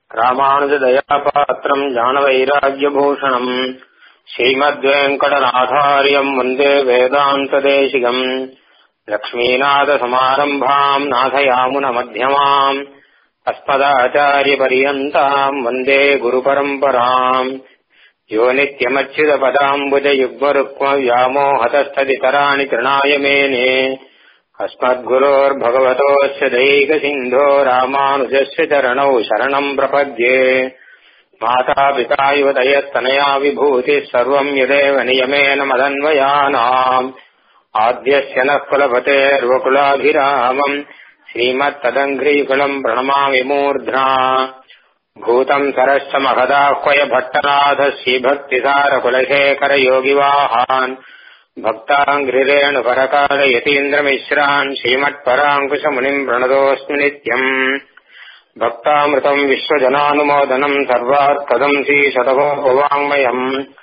ராமானுஜதயாபாத்திரம் ஞானவைராக்கியபூஷணம் ஸ்ரீமத்வேங்கடநாதாரியம் வந்தே வேதாந்ததேசிகம் லக்ஷ்மீநாதசமாரம்பாம் நாதயாமுனமத்தியமாம் अस्मदाचार्यपर्यन्ताम् वन्दे गुरुपरम्पराम् यो नित्यमच्युतपदाम्बुजयुग्मरुक्मव्यामोहतस्तदितराणि तृणाय मेने अस्मद्गुरोर्भगवतोऽस्य दैकसिन्धो रामानुजस्य चरणौ शरणम् प्रपद्ये मातापिता युवतयस्तनया विभूतिः सर्वम् यदेव नियमेन मदन्वयानाम् आद्यस्य नः कुलपतेर्वकुलाभिरामम् श्रीमत्तदङ्घ्रीकुलम् प्रणमामि मूर्ध्ना भूतम् सरश्च महदाह्वय भट्टनाथः श्रीभक्तिसारकुलशेखरयोगिवाहान् भक्ताङ्घ्रिरेणुपरकालयतीन्द्रमिश्रान् श्रीमत्पराङ्कुशमुनिम् प्रणतोऽस्मि नित्यम् भक्तामृतम् विश्वजनानुमोदनम् सर्वार्थदम् श्रीशतकोपवाङ्मयम्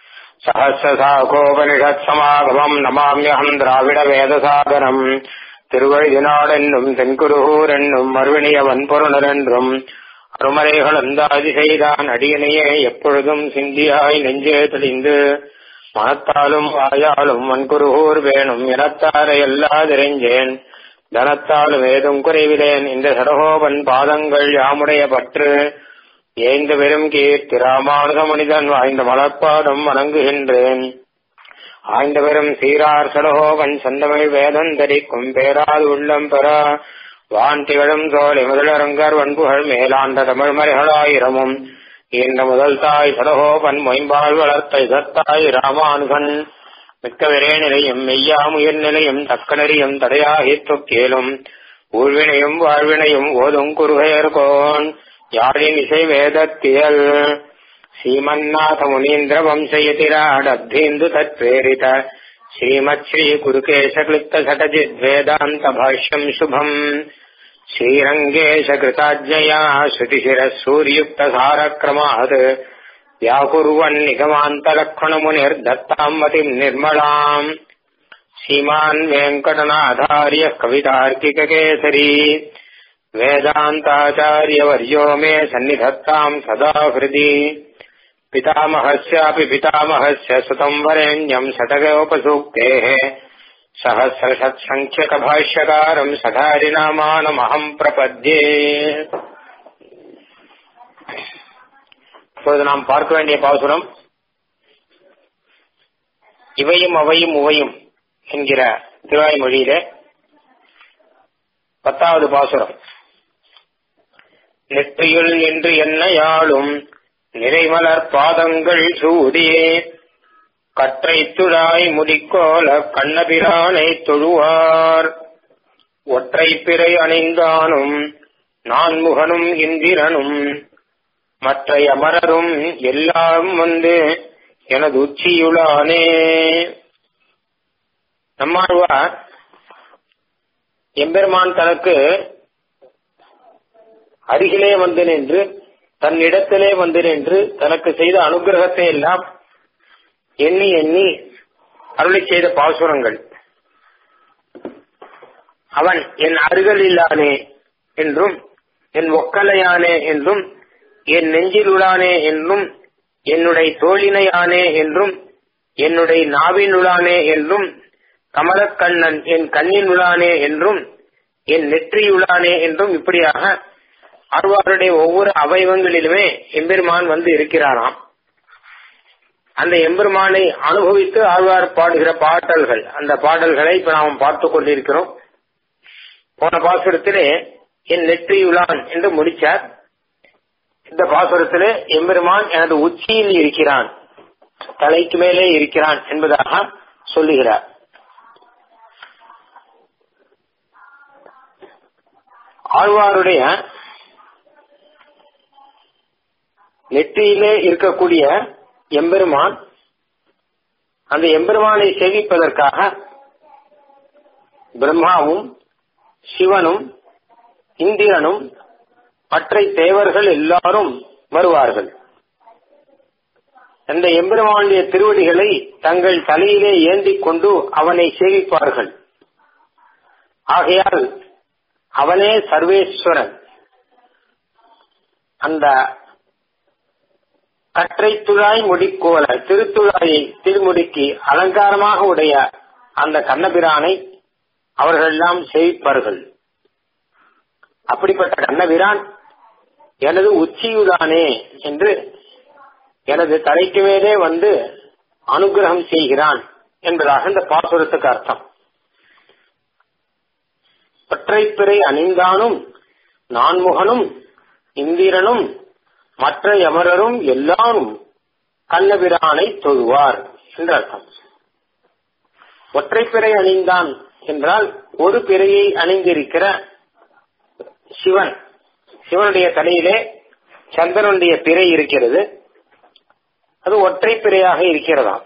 सहस्रसाकोपनिषत्समागमम् नमाम्यहम् द्राविडवेदसागरम् திருவழிதினாடென்னும் தென்குருகூர் என்னும் மறுவினியவன் பொருணரென்றும் அருமறைகள் அந்தாதி செய்தான் அடியனையே எப்பொழுதும் சிந்தியாய் நெஞ்சே தெளிந்து மனத்தாலும் வாயாலும் வன்குருகூர் வேணும் இனத்தாரை எல்லாதிரைஞ்சேன் தனத்தாலும் ஏதும் குறைவிலேன் இந்த சடகோபன் பாதங்கள் யாமுடைய பற்று ஏய்ந்த பெரும் கீர்த்தி ராமானுத மனிதன் வாய்ந்த மலர்பாதம் வணங்குகின்றேன் ஆய்ந்த பெரும் சீரார் சடகோவன் சொந்தமிழ் வேதம் தரிக்கும் பேராது உள்ளம் பெற வான் திகழும் தோழி முதலரங்கர் வன்புகள் மேலாண்ட தமிழ் மறைகளாயிரமும் இந்த முதல் தாய் சடகோபன் மொயம்பால் வளர்த்த இதத்தாய் ராமானுகன் மிக்க விரே நிலையும் மெய்யாமுயிர் நிலையும் தக்க நெறியும் தடையாகித் தொக்கேலும் ஊழ்வினையும் வாழ்வினையும் ஓதும் குருகையர்கோன் யாழின் இசை வேதத்தியல் श्रीमन्नाथ मुनीन्द्र वंशयतिराडब्धेन्दु तत्प्रेरित श्रीमत् श्री कुरुकेशक्लिप्त सटजिद्वेदान्त भाष्यम् शुभम् श्रीरङ्गेश कृताज्ञया श्रुतिशिरः सूर्युक्त सारक्रमात् व्याकुर्वन्निगमान्तलक्ष्मणमुनिर्दत्ताम् मतिम् निर्मलाम् श्रीमान् वेङ्कटनाथार्यः कवितार्किककेसरी वेदान्ताचार्यवर्यो मे सन्निधत्ताम् सदा हृदि पितामहस्यापि पितामहस्य सुतम् वरेण्यम् शतकोपसूक्तेः सहस्रषत्सङ्ख्यकभाष्यकारम् सठारिनामानमहम् प्रपद्ये இப்போது நாம் பார்க்க வேண்டிய பாசுரம் இவையும் அவையும் உவையும் என்கிற திருவாய்மொழியிலே பத்தாவது பாசுரம் நெற்றியுள் நின்று என்ன யாழும் நிறைமலர் பாதங்கள் சூடியே கற்றை துழாய் முடிக்கோல கண்ணபிரானை தொழுவார் ஒற்றை பிறை அணிந்தானும் நான்முகனும் இந்திரனும் மற்ற அமரரும் எல்லாம் வந்து எனது உச்சியுளானே நம்மாழ்வார் எம்பெருமான் தனக்கு அருகிலே வந்து நின்று தன்னிடத்திலே வந்து நின்று தனக்கு செய்த அனுகிரகத்தை எல்லாம் எண்ணி எண்ணி அருளி செய்த பாசுரங்கள் அவன் என் அருகலில்லானே என்றும் என் ஒக்கலையானே என்றும் என் நெஞ்சிலுளானே என்றும் என்னுடைய தோழினையானே என்றும் என்னுடைய நாவினுளானே என்றும் கமலக்கண்ணன் என் கண்ணினுளானே என்றும் என் நெற்றியுளானே என்றும் இப்படியாக ஆழ்வாருடைய ஒவ்வொரு அவயவங்களிலுமே எம்பெருமான் வந்து இருக்கிறாராம் அந்த எம்பெருமானை அனுபவித்து ஆழ்வார் பாடுகிற பாடல்கள் அந்த பாடல்களை இப்ப நாம் பார்த்து கொண்டிருக்கிறோம் போன பாசுரத்திலே என் நெற்றியுளான் என்று முடிச்சார் இந்த பாசுரத்திலே எம்பெருமான் எனது உச்சியில் இருக்கிறான் தலைக்கு மேலே இருக்கிறான் என்பதாக சொல்லுகிறார் ஆழ்வாருடைய நெற்றியிலே இருக்கக்கூடிய எம்பெருமான் அந்த எம்பெருமானை சேவிப்பதற்காக பிரம்மாவும் சிவனும் இந்திரனும் மற்ற தேவர்கள் எல்லாரும் வருவார்கள் அந்த எம்பெருமானுடைய திருவடிகளை தங்கள் தலையிலே ஏந்திக் கொண்டு அவனை சேவிப்பார்கள் ஆகையால் அவனே சர்வேஸ்வரன் அந்த கற்றை துழாய் முடிக்கோல திருத்துழாயை திருமுடிக்கு அலங்காரமாக உடைய அந்த கண்ணபிரானை அவர்கள் எல்லாம் செய்ப்பார்கள் அப்படிப்பட்ட கண்ணபிரான் எனது உச்சியுதானே என்று எனது தலைக்கு மேலே வந்து அனுகிரகம் செய்கிறான் என்பதாக இந்த பாசுரத்துக்கு அர்த்தம் ஒற்றைப்பிறை அணிந்தானும் நான்முகனும் இந்திரனும் மற்ற யமரரும் எல்லாரும் கண்ணபிரானை தொழுவார் என்று அர்த்தம் ஒற்றைப்பிறை அணிந்தான் என்றால் ஒரு பிறையை அணிந்திருக்கிற சிவன் சிவனுடைய தலையிலே சந்திரனுடைய பிறை இருக்கிறது அது ஒற்றை பிறையாக இருக்கிறதா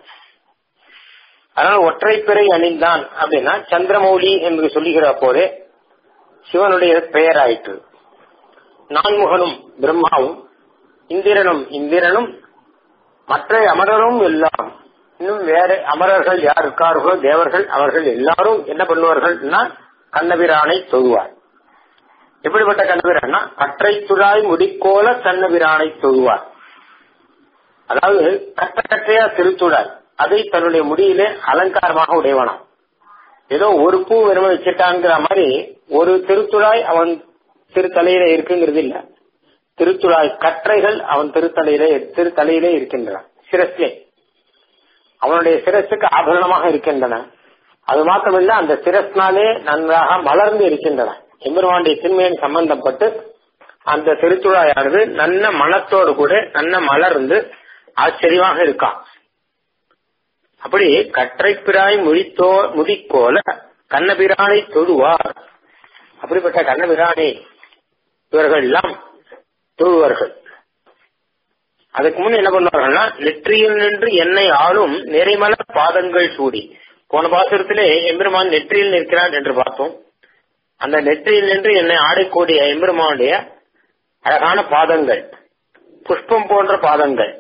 அதனால் ஒற்றை பிறை அணிந்தான் அப்படின்னா சந்திரமௌலி என்று சொல்லுகிற போதே சிவனுடைய பெயர் ஆயிற்று நான்முகனும் பிரம்மாவும் இந்திரனும் இந்திரனும் மற்ற அமரரும் எல்லாம் இன்னும் வேற அமரர்கள் யார் இருக்கார்களோ தேவர்கள் அவர்கள் எல்லாரும் என்ன பண்ணுவார்கள்னா கண்ணபிரானை தொழுவார் எப்படிப்பட்ட கண்ணபிரான்னா கற்றை துழாய் முடிக்கோல கண்ணபிரானை தொழுவார் அதாவது கட்ட கட்டையா திருத்துழாய் அதை தன்னுடைய முடியிலே அலங்காரமாக உடையவனாம் ஏதோ ஒரு பூ வெறுமை வச்சுட்டாங்கிற மாதிரி ஒரு திருத்துழாய் அவன் திருத்தலையில இருக்குங்கிறது இல்ல திருத்துழாய் கற்றைகள் அவன் திருத்தலையிலே திருத்தலையிலே இருக்கின்றன சிரஸ்லே அவனுடைய சிரஸுக்கு ஆபரணமாக இருக்கின்றன அது மாத்திரமில்ல அந்த சிரஸ்னாலே நன்றாக மலர்ந்து இருக்கின்றன எம்பெருமானுடைய திண்மையின் சம்பந்தப்பட்டு அந்த திருத்துழாயானது நல்ல மனத்தோடு கூட நல்ல மலர்ந்து ஆச்சரியமாக இருக்கான் அப்படி கற்றைப்பிராய் முடித்தோ முடிக்கோல கண்ணபிரானை தொழுவார் அப்படிப்பட்ட கண்ணபிரானை இவர்கள் எல்லாம் தொழுவார்கள் அதுக்கு முன் என்ன பண்ணுவார்கள்னா நெற்றியில் நின்று என்னை ஆளும் நிறைமலர் பாதங்கள் சூடி போன பாசுரத்திலே எம்பெருமான் நெற்றியில் நிற்கிறான் என்று பார்த்தோம் அந்த நெற்றியில் நின்று என்னை ஆடக்கூடிய எம்பெருமானுடைய அழகான பாதங்கள் புஷ்பம் போன்ற பாதங்கள்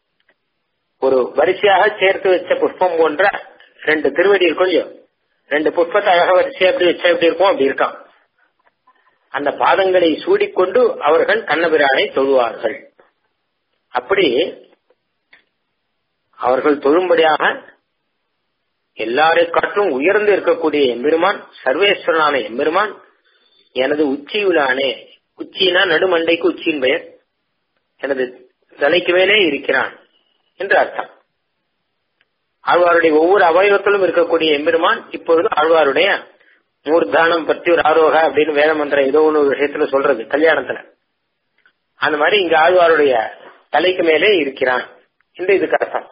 ஒரு வரிசையாக சேர்த்து வச்ச புஷ்பம் போன்ற ரெண்டு திருவடி இருக்கும் இல்லையோ ரெண்டு புஷ்பத்தை அழக வரிசையா எப்படி வச்சா எப்படி இருக்கும் அப்படி இருக்கான் அந்த பாதங்களை சூடிக்கொண்டு அவர்கள் கண்ணபிரானை தொழுவார்கள் அப்படி அவர்கள் தொழும்படியாக எல்லாரை காட்டிலும் உயர்ந்து இருக்கக்கூடிய எம்பெருமான் சர்வேஸ்வரனான எம்பெருமான் எனது உச்சியுளானே உச்சினா நடுமண்டைக்கு உச்சியின் பெயர் எனது தலைக்கு மேலே இருக்கிறான் என்று அர்த்தம் ஆழ்வாருடைய ஒவ்வொரு அவயவத்திலும் இருக்கக்கூடிய எம்பெருமான் இப்பொழுது ஆழ்வாருடைய மூர்தானம் பற்றி ஒரு ஆரோக அப்படின்னு வேத மந்திரம் ஏதோ ஒன்று விஷயத்துல சொல்றது கல்யாணத்துல அந்த மாதிரி இங்க ஆழ்வாருடைய தலைக்கு மேலே இருக்கிறான் என்று இதுக்கு அர்த்தம்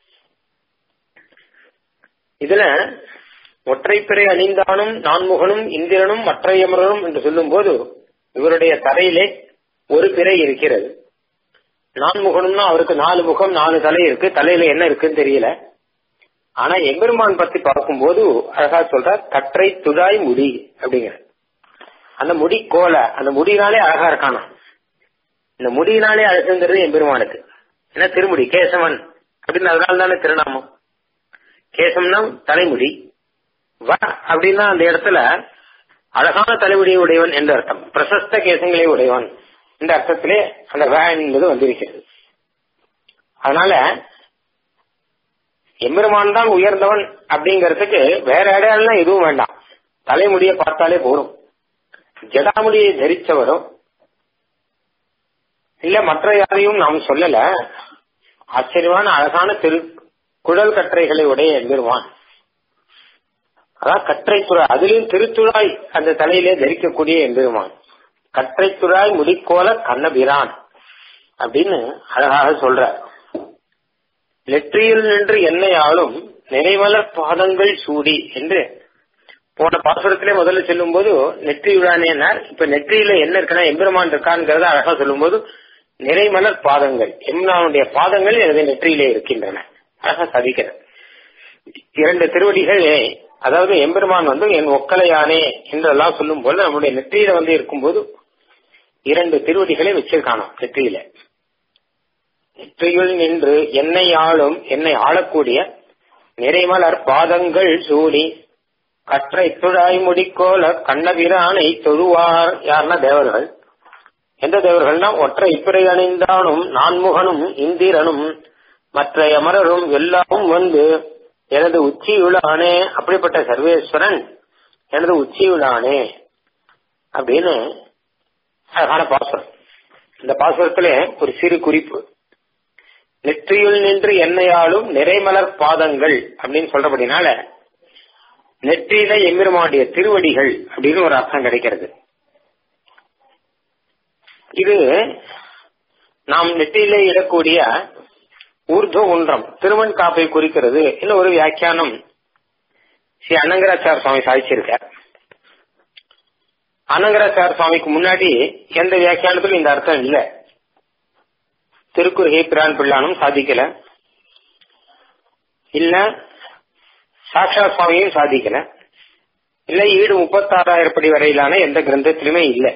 இதுல ஒற்றைப்பிறை அணிந்தானும் நான்முகனும் இந்திரனும் மற்றையமரனும் என்று சொல்லும் போது இவருடைய தலையிலே ஒரு பிறை இருக்கிறது நான்முகனும்னா அவருக்கு நாலு முகம் நாலு தலை இருக்கு தலையில என்ன இருக்குன்னு தெரியல ஆனா எம்பெருமான் பத்தி பார்க்கும்போது அழகா சொல்ற கற்றை துதாய் முடி அப்படிங்கிற அந்த முடி கோல அந்த முடியினாலே அழகா இருக்கானா இந்த முடியினாலே அழகுங்கிறது எம்பெருமானுக்கு என்ன திருமுடி கேசவன் அப்படின்னு அதனால தானே திருநாமம் கேசம்னா தலைமுடி வ அப்படின்னா அந்த இடத்துல அழகான தலைமுடியை உடையவன் என்று அர்த்தம் பிரசஸ்த கேசங்களை உடையவன் இந்த அர்த்தத்திலே அந்த வ என்பது வந்திருக்கிறது அதனால எம்பெருமான் தான் உயர்ந்தவன் அப்படிங்கறதுக்கு வேற இடையெல்லாம் எதுவும் வேண்டாம் தலைமுடியை பார்த்தாலே போதும் ஜடாமுடியை தரிச்சவரும் இல்ல மற்ற யாரையும் நாம் சொல்லல ஆச்சரியமான அழகான திரு குழல் கற்றைகளை உடைய எம்பெருமான் அதான் கற்றை துழாய் அதிலும் திருத்துழாய் அந்த தலையிலே தரிக்கக்கூடிய எம்பெருமான் கற்றை துழாய் முடிக்கோல கண்ணபிரான் அப்படின்னு அழகாக சொல்ற நெற்றியில் நின்று என்னை ஆளும் நிறைமலர் பாதங்கள் சூடி என்று போன பாசுரத்திலே முதல்ல சொல்லும் போது நெற்றி விழானேனார் இப்ப நெற்றியில என்ன இருக்குன்னா எம்பெருமான் இருக்கான்ங்கிறத அழகா சொல்லும் போது நிறைமலர் பாதங்கள் எம்னாவுடைய பாதங்கள் எனது நெற்றியிலே இருக்கின்றன அழகா சாதிக்கிற இரண்டு திருவடிகள் அதாவது எம்பெருமான் வந்து என் ஒக்கலையானே என்றெல்லாம் சொல்லும் போது நம்முடைய நெற்றியில வந்து இருக்கும்போது இரண்டு திருவடிகளை வச்சிருக்கானோ நெற்றியில நெற்றியுள் நின்று என்னை ஆளும் என்னை ஆளக்கூடிய நிறைமலர் பாதங்கள் சூடி கற்றை துழாய் முடிக்கோல கண்ணபிரானை தொழுவார் யார்னா தேவர்கள் எந்த தேவர்கள்னா ஒற்றை இப்பிறை அணிந்தானும் நான்முகனும் இந்திரனும் மற்ற அமரரும் எல்லாரும் வந்து எனது உச்சியுளானே அப்படிப்பட்ட சர்வேஸ்வரன் எனது உச்சியுளானே அப்படின்னு அழகான பாசுரம் இந்த பாசுரத்துல ஒரு சிறு குறிப்பு நெற்றியுள் நின்று என்னையாலும் நிறைமலர் பாதங்கள் அப்படின்னு சொல்றபடினால நெற்றியில எம்பெருமானுடைய திருவடிகள் அப்படின்னு ஒரு அர்த்தம் கிடைக்கிறது இது நாம் நெற்றியிலே இடக்கூடிய ஊர்துவ குன்றம் திருமண் காப்பை குறிக்கிறது இன்னும் ஒரு வியாக்கியானம் ஸ்ரீ அனங்கராச்சார சுவாமி சாதிச்சிருக்கார் அனங்கராச்சார சுவாமிக்கு முன்னாடி எந்த வியாக்கியானத்திலும் இந்த அர்த்தம் இல்ல திருக்குறுகை பிரான் பிள்ளானும் சாதிக்கல இல்ல சாக்ஷா சுவாமியும் சாதிக்கல இல்ல ஈடு முப்பத்தாறாயிரம் படி வரையிலான எந்த கிரந்தத்திலுமே இல்ல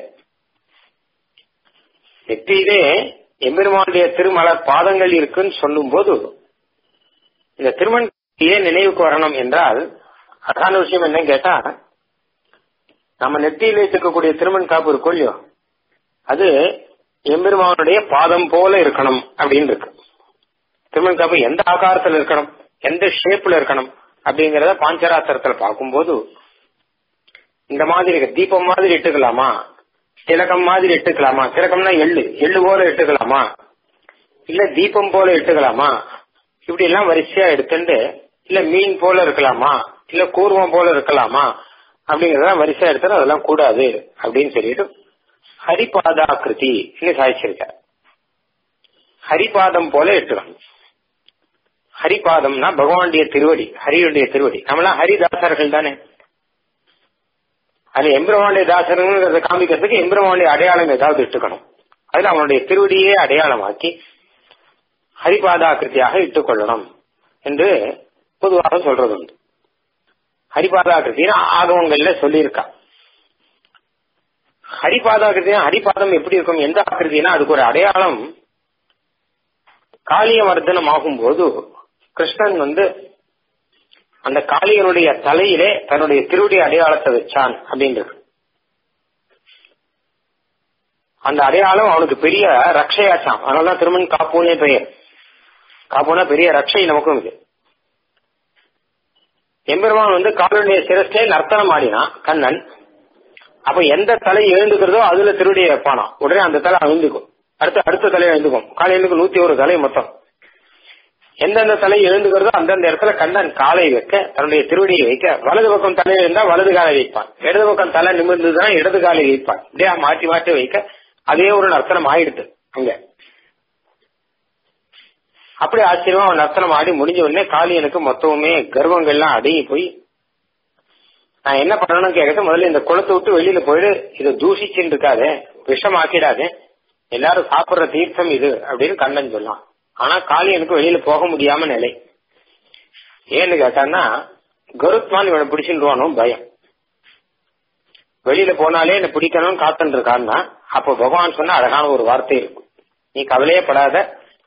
நெற்றியிலே எம்பெருமானுடைய திருமலர் பாதங்கள் இருக்குன்னு சொல்லும் போது இந்த திருமண் ஏன் நினைவுக்கு வரணும் என்றால் அழகான விஷயம் என்னன்னு கேட்டா நம்ம நெத்தியில் வச்சிருக்கக்கூடிய திருமண் காப்பு இருக்கும் இல்லையோ அது எம்பெருமானுடைய பாதம் போல இருக்கணும் அப்படின்னு இருக்கு திருமண் காப்பு எந்த ஆகாரத்தில் இருக்கணும் எந்த ஷேப்ல இருக்கணும் அப்படிங்கறத பாஞ்சராத்திரத்துல பார்க்கும்போது இந்த மாதிரி தீபம் மாதிரி இட்டுக்கலாமா திலகம் மாதிரி இட்டுக்கலாமா திலகம்னா எள்ளு எள்ளு போல இட்டுக்கலாமா இல்ல தீபம் போல இட்டுக்கலாமா இப்படி எல்லாம் வரிசையா எடுத்துட்டு இல்ல மீன் போல இருக்கலாமா இல்ல கூர்வம் போல இருக்கலாமா அப்படிங்கறத வரிசையா எடுத்தா அதெல்லாம் கூடாது அப்படின்னு சொல்லிட்டு ஹரிபாதாக்கிருதி சாதிச்சிருக்க ஹரிபாதம் போல எடுத்துக்கணும் ஹரிபாதம்னா பகவானுடைய திருவடி ஹரியுடைய திருவடி நம்மளாம் ஹரிதாசர்கள் தானே அது எம்பிரமானுடைய தாசருங்கிறத காமிக்கிறதுக்கு எம்பிரமானுடைய அடையாளம் ஏதாவது இட்டுக்கணும் அதுல அவனுடைய திருவடியே அடையாளமாக்கி ஹரிபாதாக்கிருத்தியாக இட்டுக்கொள்ளணும் என்று பொதுவாக சொல்றது உண்டு ஹரிபாதாக்கிருத்தின்னு ஆகவங்கள்ல சொல்லியிருக்கா ஹரிபாதாக்கிருத்தினா ஹரிபாதம் எப்படி இருக்கும் எந்த ஆக்கிருத்தினா அதுக்கு ஒரு அடையாளம் காளியவர்தனம் ஆகும்போது கிருஷ்ணன் வந்து அந்த காளியனுடைய தலையிலே தன்னுடைய திருவடி அடையாளத்தை வச்சான் அப்படின்றது அந்த அடையாளம் அவனுக்கு பெரிய ரக்ஷையாச்சான் அதனாலதான் திருமண் காப்பூனே பெயர் காப்பூனா பெரிய ரக்ஷை நமக்கும் இது எம்பெருமான் வந்து காலனுடைய சிரஸ்டே நர்த்தனம் ஆடினான் கண்ணன் அப்ப எந்த தலை எழுந்துக்கிறதோ அதுல திருவடியை வைப்பானா உடனே அந்த தலை எழுந்துக்கும் அடுத்த அடுத்த தலை எழுந்துக்கும் காலை எழுந்துக்கும் நூத்தி ஒரு தலை மொத்தம் எந்தெந்த தலை எழுந்துக்கிறதோ அந்தந்த இடத்துல கண்ணன் காலை வைக்க தன்னுடைய திருவடியை வைக்க வலது பக்கம் தலை இருந்தா வலது காலை வைப்பான் இடது பக்கம் தலை நிமிர்ந்ததுன்னா இடது காலை வைப்பான் இப்படியா மாற்றி மாற்றி வைக்க அதே ஒரு நர்த்தனம் ஆயிடுது அங்க அப்படி ஆச்சரியமா அவன் நர்த்தனம் ஆடி முடிஞ்ச உடனே காளியனுக்கு மொத்தமுமே கர்வங்கள்லாம் அடங்கி போய் நான் என்ன பண்ணணும்னு கேட்கறது முதல்ல இந்த குளத்தை விட்டு வெளியில போயிடு இதை தூஷிச்சுன்னு இருக்காது விஷம் ஆக்கிடாது எல்லாரும் சாப்பிடுற தீர்த்தம் இது அப்படின்னு கண்ணன் சொல்லலாம் ஆனா காளியனுக்கு வெளியில போக முடியாம நிலை ஏன்னு கேட்டான்னா கருத்மான் இவனை பிடிச்சிருவானோ பயம் வெளியில போனாலே என்ன பிடிக்கணும்னு காத்துட்டு இருக்கான்னா அப்ப பகவான் சொன்ன அழகான ஒரு வார்த்தை இருக்கும் நீ கவலையே படாத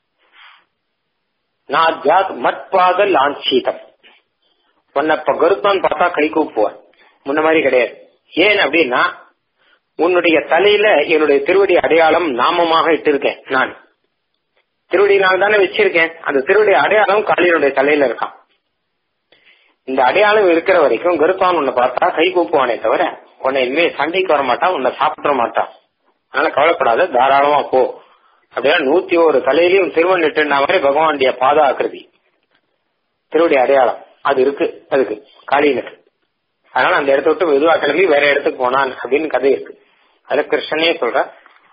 நான் ஜாத் மட்பாத லாஞ்சீதம் உன்னை இப்ப கருத்மான் பார்த்தா கை கூப்புவார் முன்ன மாதிரி கிடையாது ஏன் அப்படின்னா உன்னுடைய தலையில என்னுடைய திருவடி அடையாளம் நாமமாக இட்டிருக்கேன் நான் திருவடியினால் தானே வச்சிருக்கேன் அந்த திருவடி அடையாளம் காளியனுடைய தலையில இருக்கான் இந்த அடையாளம் இருக்கிற வரைக்கும் கருப்பான் உன்னை பார்த்தா கை கூப்புவானே தவிர உன்னை இனிமே சண்டைக்கு வர மாட்டான் உன்னை சாப்பிட மாட்டான் அதனால கவலைப்படாத தாராளமா போ அப்படின்னா நூத்தி ஒரு தலையிலையும் திருவன் இட்டுனா மாதிரி பகவானுடைய பாத ஆக்கிருதி திருவடி அடையாளம் அது இருக்கு அதுக்கு காளியனுக்கு அதனால அந்த இடத்த விட்டு மெதுவா கிளம்பி வேற இடத்துக்கு போனான் அப்படின்னு கதை இருக்கு அது கிருஷ்ணனே சொல்ற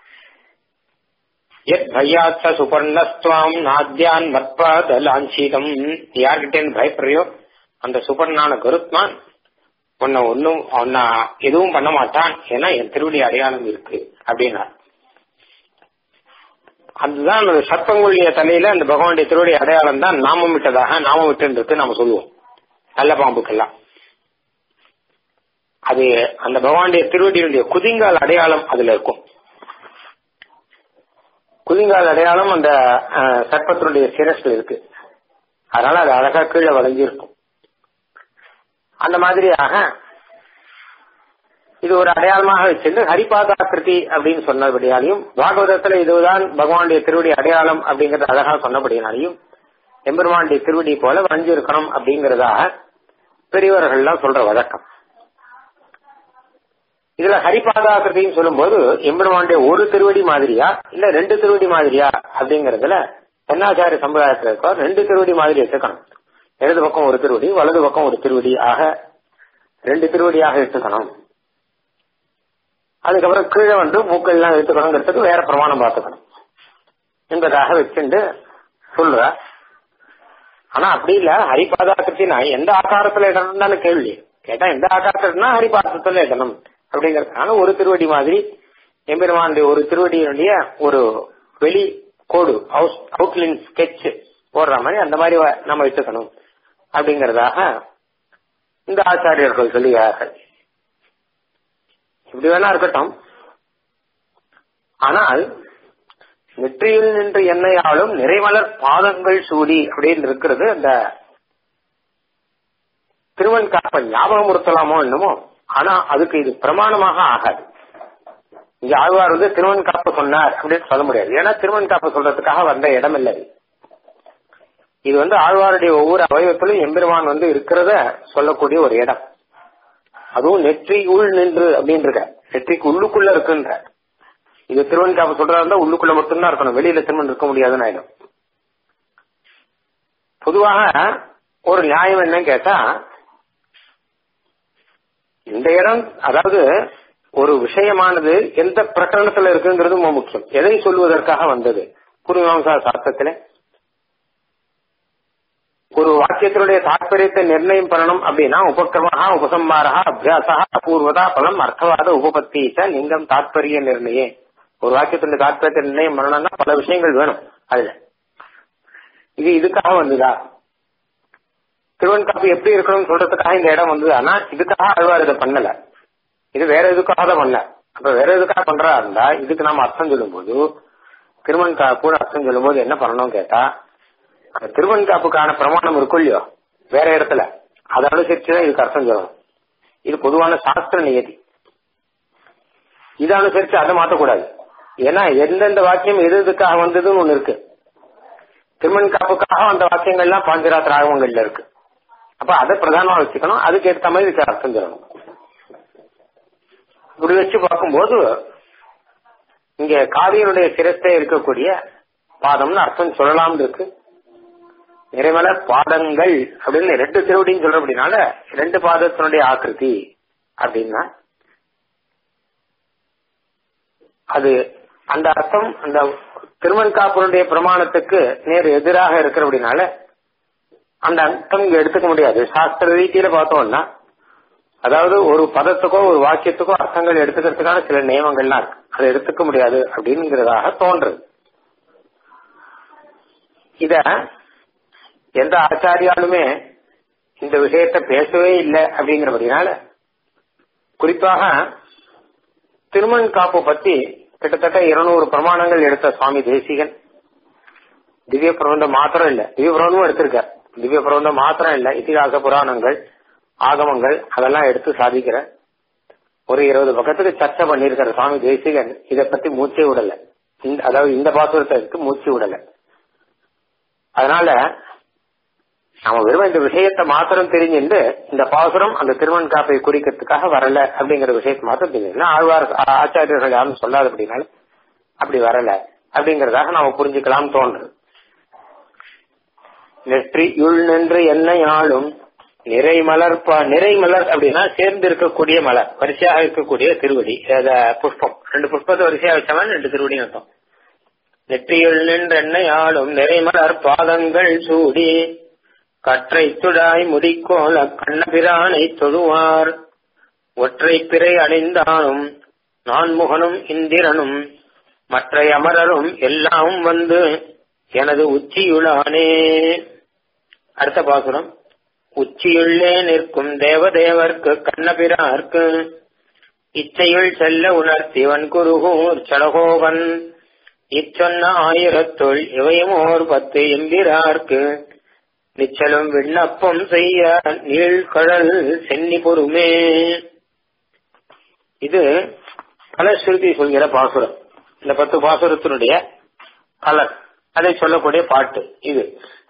எத் பையாத்த சுபர்ணஸ்துவாம் நாத்யான் மற்பாத லாஞ்சீதம் யார்கிட்டேன்னு பயப்படுறியோ அந்த சுபர்ணான கருத்மான் உன்னை ஒன்னும் உன்னை எதுவும் பண்ண மாட்டான் ஏன்னா என் திருவடி அடையாளம் இருக்கு அப்படின்னா அதுதான் அந்த சர்ப்பங்களுடைய தலையில அந்த பகவானுடைய திருவடி அடையாளம் தான் நாமம் விட்டதாக நாமம் விட்டு நாம சொல்லுவோம் நல்ல பாம்புக்கெல்லாம் அது அந்த பகவானுடைய திருவடியுடைய குதிங்கால் அடையாளம் அதுல இருக்கும் குதிங்கால் அடையாளம் அந்த சர்ப்பத்தினுடைய சிரஸ்ல இருக்கு அதனால அது அழகா கீழே வளைஞ்சிருக்கும் அந்த மாதிரியாக இது ஒரு அடையாளமாக வச்சிருந்து ஹரிபாதாக்கிருதி அப்படின்னு சொன்னபடியாலையும் பாகவதத்துல இதுதான் பகவானுடைய திருவடி அடையாளம் அப்படிங்கறது அழகா சொன்னபடியாலையும் எம்பெருமானுடைய திருவடி போல வரைஞ்சு இருக்கணும் அப்படிங்கறதாக பெரியவர்கள்லாம் சொல்ற வழக்கம் இதுல ஹரிபாதாக்கிருதின்னு சொல்லும்போது எம்பெருமானுடைய ஒரு திருவடி மாதிரியா இல்ல ரெண்டு திருவடி மாதிரியா அப்படிங்கறதுல தென்னாச்சாரிய சம்பிரதாயத்துல இருக்கோ ரெண்டு திருவடி மாதிரி எடுத்துக்கணும் இடது பக்கம் ஒரு திருவடி வலது பக்கம் ஒரு திருவடி ஆக ரெண்டு திருவடியாக எடுத்துக்கணும் அதுக்கப்புறம் கீழே வந்து மூக்கெல்லாம் எடுத்துக்கணுங்கிறதுக்கு வேற பிரமாணம் பார்த்துக்கணும் என்பதாக வச்சுட்டு சொல்ற ஆனா அப்படி இல்ல ஹரிபாதாக்கத்தி நான் எந்த ஆகாரத்துல இடணும் தானே கேள்வி கேட்டா எந்த ஆகாரத்துலனா ஹரிபாதத்துல இடணும் அப்படிங்கறதுனால ஒரு திருவடி மாதிரி எம்பெருமானுடைய ஒரு திருவடியினுடைய ஒரு வெளி கோடு அவுட்லைன் ஸ்கெட்ச் போடுற மாதிரி அந்த மாதிரி நம்ம வச்சுக்கணும் அப்படிங்கறதாக இந்த ஆச்சாரியர்கள் சொல்லுகிறார்கள் இப்படி வேணா இருக்கட்டும் ஆனால் நெற்றியில் நின்று எண்ணெயாலும் நிறைமலர் பாதங்கள் சூடி அப்படின்னு இருக்கிறது அந்த திருவன் காப்ப ஞாபகம் உறுத்தலாமோ என்னமோ ஆனா அதுக்கு இது பிரமாணமாக ஆகாது இங்க ஆழ்வார் வந்து திருவன் காப்பு சொன்னார் அப்படின்னு சொல்ல முடியாது ஏன்னா திருவன் காப்பு சொல்றதுக்காக வந்த இடம் இல்லை இது வந்து ஆழ்வாருடைய ஒவ்வொரு அவயவத்திலும் எம்பெருமான் வந்து இருக்கிறத சொல்லக்கூடிய ஒரு இடம் அதுவும் நெற்றி உள் நின்று அப்படின்னு இருக்க நெற்றிக்கு உள்ளுக்குள்ள இருக்குன்ற இது திருவன் காப்பு சொல்றதா இருந்தா உள்ளுக்குள்ள மட்டும்தான் இருக்கணும் வெளியில திருமணம் இருக்க முடியாதுன்னு ஆயிடும் பொதுவாக ஒரு நியாயம் என்னன்னு கேட்டா இந்த இடம் அதாவது ஒரு விஷயமானது எந்த பிரகரணத்துல இருக்குங்கிறது ரொம்ப முக்கியம் எதை சொல்வதற்காக வந்தது குருமாம்சா சாஸ்திரத்திலே ஒரு வாக்கியத்தினுடைய தாற்பயத்தை நிர்ணயம் பண்ணணும் அப்படின்னா உபக்கிரமா உபசம்மாரா அபியாசா அபூர்வதா பலம் அர்த்தவாத உபபத்தி லிங்கம் தாற்பரிய நிர்ணயே ஒரு வாக்கியத்தினுடைய தாற்பயத்தை நிர்ணயம் பண்ணணும்னா பல விஷயங்கள் வேணும் அதுல இது இதுக்காக வந்ததா திருவன் காப்பி எப்படி இருக்கணும்னு சொல்றதுக்காக இந்த இடம் வந்தது ஆனா இதுக்காக அழ்வார் இதை பண்ணல இது வேற எதுக்காக தான் பண்ணல அப்ப வேற எதுக்காக பண்றா இருந்தா இதுக்கு நாம அர்த்தம் சொல்லும்போது திருவன் காப்பு அர்த்தம் சொல்லும்போது என்ன பண்ணணும் கேட்டா அந்த திருவன் காப்புக்கான பிரமாணம் இருக்கும் இல்லையோ வேற இடத்துல அதை அனுசரிச்சுதான் இதுக்கு அர்த்தம் சொல்லணும் இது பொதுவான சாஸ்திர நியதி இதை அனுசரிச்சு அதை மாத்தக்கூடாது ஏன்னா எந்தெந்த வாக்கியம் எது எதுக்காக வந்ததுன்னு ஒண்ணு இருக்கு திருமண் காப்புக்காக அந்த வாக்கியங்கள்லாம் பாஞ்சராத்திர ஆகவங்கள்ல இருக்கு அப்ப அதை பிரதானமா வச்சுக்கணும் அதுக்கு ஏற்ற மாதிரி இதுக்கு அர்த்தம் சொல்லணும் இப்படி வச்சு பார்க்கும்போது இங்க காவியனுடைய சிரஸ்தே இருக்கக்கூடிய பாதம்னு அர்த்தம் சொல்லலாம்னு இருக்கு நிறைமல பாதங்கள் அப்படின்னு ரெண்டு திருவடின்னு சொல்ற அப்படின்னால ரெண்டு பாதத்தினுடைய ஆக்கிருதி அப்படின்னா அது அந்த அர்த்தம் அந்த திருமண்காப்பனுடைய பிரமாணத்துக்கு நேர் எதிராக இருக்கிற அப்படின்னால அந்த அர்த்தம் இங்க எடுத்துக்க முடியாது சாஸ்திர ரீதியில பார்த்தோம்னா அதாவது ஒரு பதத்துக்கோ ஒரு வாக்கியத்துக்கோ அர்த்தங்கள் எடுத்துக்கிறதுக்கான சில நியமங்கள்லாம் இருக்கு அதை எடுத்துக்க முடியாது அப்படிங்கிறதாக தோன்றுது இத எந்த ஆச்சாரியாலுமே இந்த விஷயத்த பேசவே இல்லை அப்படிங்கிறபடினால குறிப்பாக திருமண் காப்பு பத்தி கிட்டத்தட்ட இருநூறு பிரமாணங்கள் எடுத்த சுவாமி தேசிகன் திவ்ய பிரபந்தம் மாத்திரம் இல்ல திவ்ய பிரபந்தமும் எடுத்திருக்கார் திவ்ய பிரபந்தம் மாத்திரம் இல்ல இதிகாச புராணங்கள் ஆகமங்கள் அதெல்லாம் எடுத்து சாதிக்கிற ஒரு இருபது பக்கத்துக்கு சர்ச்சை பண்ணிருக்கிற சுவாமி தேசிகன் இதை பத்தி மூச்சே விடல இந்த அதாவது இந்த பாசுரத்தை எடுத்து மூச்சு விடல அதனால நாம வெறும் இந்த விஷயத்தை மாத்திரம் தெரிஞ்சுட்டு இந்த பாசுரம் அந்த திருமண் காப்பை குறிக்கிறதுக்காக வரல அப்படிங்கிற விஷயத்தை மாத்திரம் தெரிஞ்சு ஆழ்வார் ஆச்சாரியர்கள் யாரும் சொல்லாத அப்படின்னால அப்படி வரல அப்படிங்கறதாக நாம புரிஞ்சுக்கலாம் தோன்று நெற்றி உள் நின்று என்ன ஆளும் நிறை மலர் நிறை மலர் அப்படின்னா சேர்ந்து இருக்கக்கூடிய மலர் வரிசையாக இருக்கக்கூடிய திருவடி புஷ்பம் ரெண்டு புஷ்பத்தை வரிசையா வச்சவன் ரெண்டு திருவடி அர்த்தம் நெற்றியுள் நின்று என்னை ஆளும் நிறைமலர் பாதங்கள் சூடி கற்றை துடாய் முடிக்கோல கண்ணபிரானை தொழுவார் ஒற்றை பிறை அணிந்தானும் நான்முகனும் இந்திரனும் மற்ற அமரரும் எல்லாம் வந்து எனது உச்சியுளானே அடுத்த பாசுரம் உச்சியுள்ளே நிற்கும் தேவதேவர்க்கு கண்ணபிரார்க்கு இச்சையுள் செல்ல உணர்த்திவன் குருகூர் சடகோவன் இச்சொன்ன ஆயிரத்துள் இவையும் ஓர் பத்து எம்பிரார்க்கு நிச்சலும் விண்ணப்பம் செய்ய நீழ்கடல் சென்னி பொறுமே இது கலஸ்ருதி சொல்கிற பாசுரம் இந்த பத்து பாசுரத்தினுடைய கலர் அதை சொல்லக்கூடிய பாட்டு இது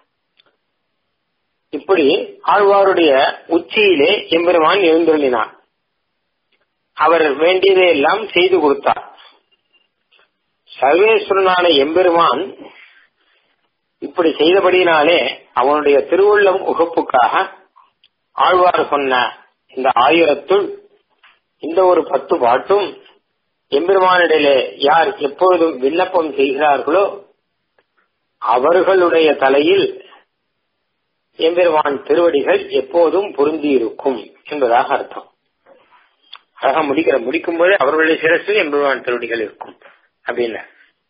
இப்படி ஆழ்வாருடைய உச்சியிலே எம்பெருமான் எழுந்தருளினார் அவர் வேண்டியதை எல்லாம் செய்து கொடுத்தார் சர்வேஸ்வரனான எம்பெருமான் இப்படி செய்தபடியினாலே அவனுடைய திருவுள்ளம் உகப்புக்காக ஆழ்வார் சொன்ன இந்த ஆயிரத்துள் இந்த ஒரு பத்து பாட்டும் எம்பெருமானிடையிலே யார் எப்பொழுதும் விண்ணப்பம் செய்கிறார்களோ அவர்களுடைய தலையில் எம்பெருமான் திருவடிகள் எப்போதும் பொருந்தி இருக்கும் என்பதாக அர்த்தம் அழகா முடிக்கிற முடிக்கும் போது அவர்களுடைய சிரசில் எம்பெருமான் திருவடிகள் இருக்கும் அப்படின்னு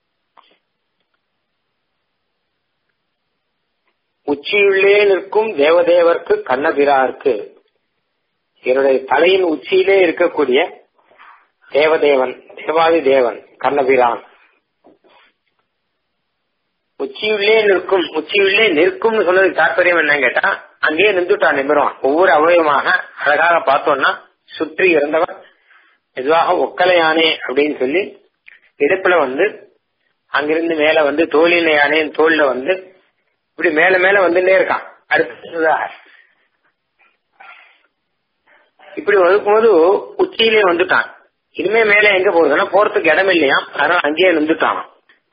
உச்சியுள்ளே நிற்கும் தேவதேவர்க்கு கண்ணபிரார்க்கு என்னுடைய தலையின் உச்சியிலே இருக்கக்கூடிய தேவதேவன் தேவாதி தேவன் கண்ணபிரான் உச்சியுள்ளே நிற்கும் உச்சியுள்ளே நிற்கும்னு சொன்னதுக்கு தாற்பயம் என்னன்னு கேட்டா அங்கேயே நின்றுட்டான் நிபுணம் ஒவ்வொரு அவயவமாக அழகாக பார்த்தோம்னா சுற்றி இருந்தவன் மெதுவாக ஒக்கலை யானே அப்படின்னு சொல்லி இடுப்புல வந்து அங்கிருந்து மேல வந்து தோளில யானேன் தோல்ல வந்து இப்படி மேல மேல வந்துட்டே இருக்கான் அடுத்ததாக இப்படி ஒதுக்கும்போது உச்சியிலே வந்துட்டான் இனிமே மேல எங்க போறதுன்னா போறதுக்கு இடம் இல்லையா அதனால அங்கேயே நின்றுட்டான்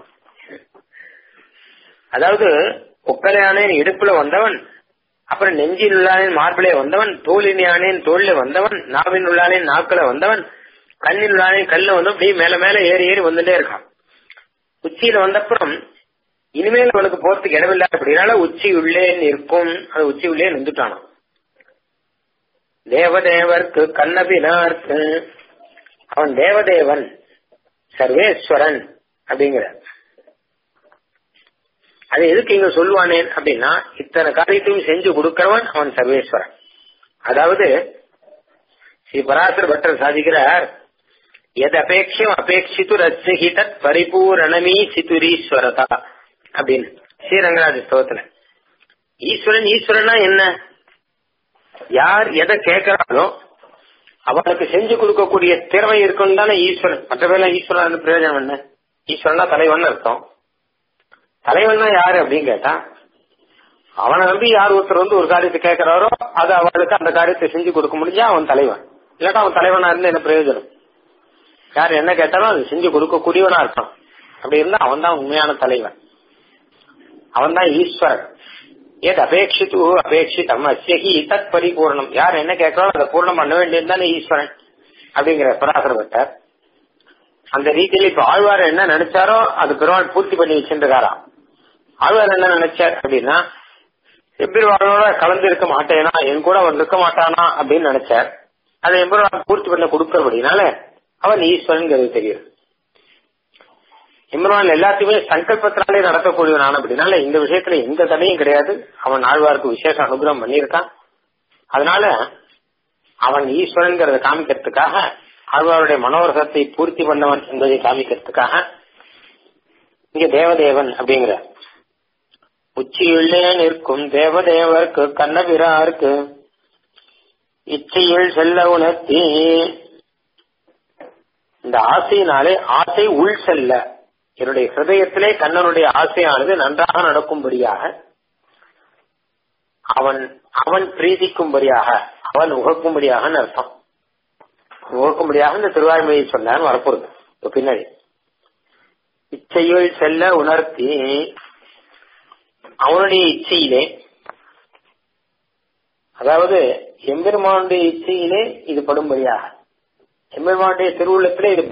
அதாவது ஒக்கலையானேன் இடுப்புல வந்தவன் அப்புறம் நெஞ்சில் உள்ளானேன் மார்பிளே வந்தவன் தோலின் யானேன் தோல்ல வந்தவன் நாவின் உள்ளானேன் நாக்குல வந்தவன் கண்ணில் உள்ளானேன் கல்ல வந்து அப்படியே மேல மேல ஏறி ஏறி வந்துட்டே இருக்கான் உச்சியில வந்தப்புறம் இனிமேல் அவனுக்கு போறதுக்கு இடமில்லை அப்படின்னால உச்சி உள்ளே நிற்கும் அது உச்சி உள்ளே நின்றுட்டானான் தேவதேவர்க்கு கண்ணபினார்க்கு அவன் தேவதேவன் சர்வேஸ்வரன் அப்படிங்கிற அது எதுக்கு இங்க சொல்லுவானேன் அப்படின்னா இத்தனை காரியத்தையும் செஞ்சு கொடுக்கிறவன் அவன் சர்வேஸ்வரன் அதாவது ஸ்ரீ பராசர பட்டர் சாதிக்கிறார் எது அபேட்சம் அபேட்சித்து ரத்ஸி தத் பரிபூரணமீ சித்துரீஸ்வரதா அப்படின்னு ஸ்ரீரங்கராஜ ஸ்தோத்துல ஈஸ்வரன் ஈஸ்வரனா என்ன யார் எதை கேட்கிறாளோ அவனுக்கு செஞ்சு கொடுக்கக்கூடிய திறமை இருக்குன்னு தானே ஈஸ்வரன் மற்றவெல்லாம் ஈஸ்வரன் பிரயோஜனம் என்ன ஈஸ்வரனா தலைவன் அர்த்தம் தலைவன்னா யாரு அப்படின்னு கேட்டா அவனை நம்பி யார் ஒருத்தர் வந்து ஒரு காரியத்தை கேட்கிறாரோ அது அவனுக்கு அந்த காரியத்தை செஞ்சு கொடுக்க முடிஞ்சா அவன் தலைவன் இல்லாட்டா அவன் தலைவனா இருந்து என்ன பிரயோஜனம் யார் என்ன கேட்டாலும் அது செஞ்சு கொடுக்கக்கூடியவனா இருக்கான் அப்படி இருந்தா அவன் தான் உண்மையான தலைவன் அவன் தான் ஈஸ்வரன் ஏது அபேட்சித்து அபேட்சிதம் அஸ்யகி தத் பரிபூர்ணம் யார் என்ன கேட்கறாலும் அதை பூர்ணம் பண்ண வேண்டியது தானே ஈஸ்வரன் அப்படிங்கிற பராசர பட்டர் அந்த ரீதியில இப்ப ஆழ்வார் என்ன நினைச்சாரோ அது பெருமாள் பூர்த்தி பண்ணி வச்சிருக்காராம் ஆழ்வார் என்ன நினைச்சார் அப்படின்னா எம்பெருவாளோட கலந்து இருக்க மாட்டேனா என் கூட அவன் இருக்க மாட்டானா அப்படின்னு நினைச்சார் அதை எம்பெருவாள் பூர்த்தி பண்ண கொடுக்கறபடினால அவன் ஈஸ்வரன் தெரியும் எம்பெருமான் எல்லாத்தையுமே சங்கல்பத்தினாலே நடக்கக்கூடியவனான அப்படின்னால இந்த விஷயத்துல எந்த தடையும் கிடையாது அவன் ஆழ்வாருக்கு விசேஷ அனுகிரகம் பண்ணியிருக்கான் அதனால அவன் ஈஸ்வரன்கிறத காமிக்கிறதுக்காக ஆழ்வாருடைய மனோரசத்தை பூர்த்தி பண்ணவன் என்பதை காமிக்கிறதுக்காக இங்க தேவதேவன் அப்படிங்கிற உச்சியுள்ளே நிற்கும் தேவதேவருக்கு கண்ணபிராருக்கு இச்சையில் செல்ல உணர்த்தி இந்த ஆசையினாலே ஆசை உள் செல்ல என்னுடைய ஹிருதயத்திலே கண்ணனுடைய ஆசையானது நன்றாக நடக்கும்படியாக அவன் அவன் பிரீதிக்கும்படியாக அவன் உகக்கும்படியாக அர்த்தம் உகக்கும்படியாக இந்த திருவாய்மொழியை சொன்னான் வரப்போறது பின்னாடி இச்சையுள் செல்ல உணர்த்தி அவனுடைய இச்சையிலே அதாவது எம்பெருமானுடைய இச்சையிலே இது படும்படியாக எம்பெருமானுடைய திருவுள்ளத்திலே இது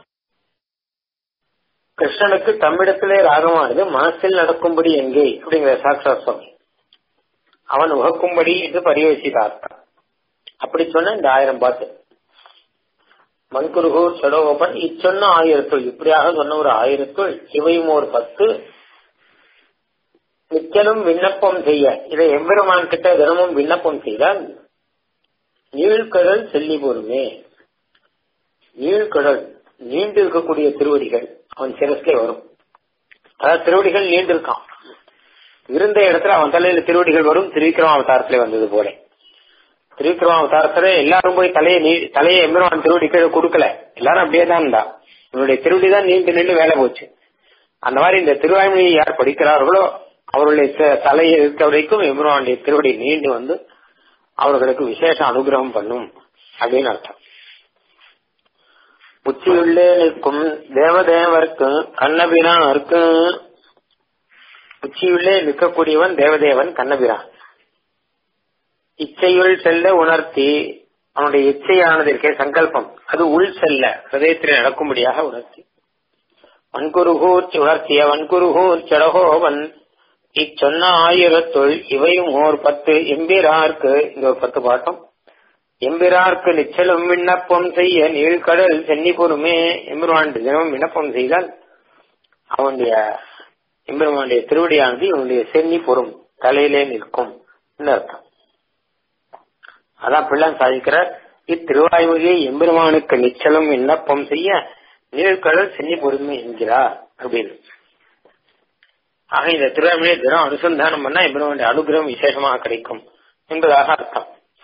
கிருஷ்ணனுக்கு தம்மிடத்திலே ராகமானது மனசில் நடக்கும்படி எங்கே அப்படிங்கிற சாட்சா சுவாமி அவன் உகக்கும்படி என்று பரிவசித்தார் அப்படி சொன்ன இந்த ஆயிரம் பாட்டு மண்குருகூர் சடோகோபன் இச்சொன்ன ஆயிரத்துள் இப்படியாக சொன்ன ஒரு ஆயிரத்துள் இவையும் ஒரு பத்து நிச்சலும் விண்ணப்பம் செய்ய இதை எம்பெருமான் கிட்ட தினமும் விண்ணப்பம் செய்தால் நீழ்கடல் செல்லி பொறுமே நீழ்கடல் நீண்டு இருக்கக்கூடிய திருவடிகள் அவன் சிரஸ்லே வரும் அதாவது திருவடிகள் நீண்டு இருக்கான் இருந்த இடத்துல அவன் தலையில திருவடிகள் வரும் திருவிக்கிரம அவதாரத்திலே வந்தது போல திருவிக்ரமாவதாரத்துல எல்லாரும் போய் தலையை நீ தலையை எம்பெருமான் திருவடி கீழே கொடுக்கல எல்லாரும் அப்படியே தான் இருந்தா இவருடைய திருவடி தான் நீண்டு நின்று வேலை போச்சு அந்த மாதிரி இந்த திருவாய்மொழியை யார் படிக்கிறார்களோ அவருடைய த- தலையை இருக்க வரைக்கும் எம்பெருமானுடைய திருவடி நீண்டு வந்து அவர்களுக்கு விசேஷ அனுகிரகம் பண்ணும் அப்படின்னு அர்த்தம் உச்சியுள்ளே நிற்கும் தேவதேவருக்கு கண்ணபிராருக்கு உச்சியுள்ளே நிற்கக்கூடியவன் தேவதேவன் கண்ணபிரான் இச்சையுள் செல்ல உணர்த்தி அவனுடைய இச்சையானது இருக்கே சங்கல்பம் அது உள் செல்ல ஹிருதயத்தில் நடக்கும்படியாக உணர்த்தி வன்குருகூர் உணர்த்திய வன்குருகூர் செடகோவன் இச்சொன்ன ஆயிரத்துள் இவையும் ஓர் பத்து எம்பிரார்க்கு இந்த ஒரு பத்து பாட்டம் எம்பிரார்க்கு நிச்சலும் விண்ணப்பம் செய்ய நீழ்கடல் சென்னி பொறுமே எம்பெருமான் தினமும் விண்ணப்பம் செய்தால் அவனுடைய எம்பெருமானுடைய திருவடியானது இவனுடைய சென்னி பொறும் தலையிலே நிற்கும் அர்த்தம் அதான் பிள்ளான் சாதிக்கிறார் இத்திருவாய்மொழியை எம்பெருமானுக்கு நிச்சலம் விண்ணப்பம் செய்ய நீழ்கடல் சென்னி பொறுமை என்கிறார் அப்படின்னு ஆக இந்த திருவாய்மொழியை தினம் அனுசந்தானம் பண்ணா எம்பெருமானுடைய அனுகிரகம் விசேஷமாக கிடைக்கும் என்பதாக அர்த்தம்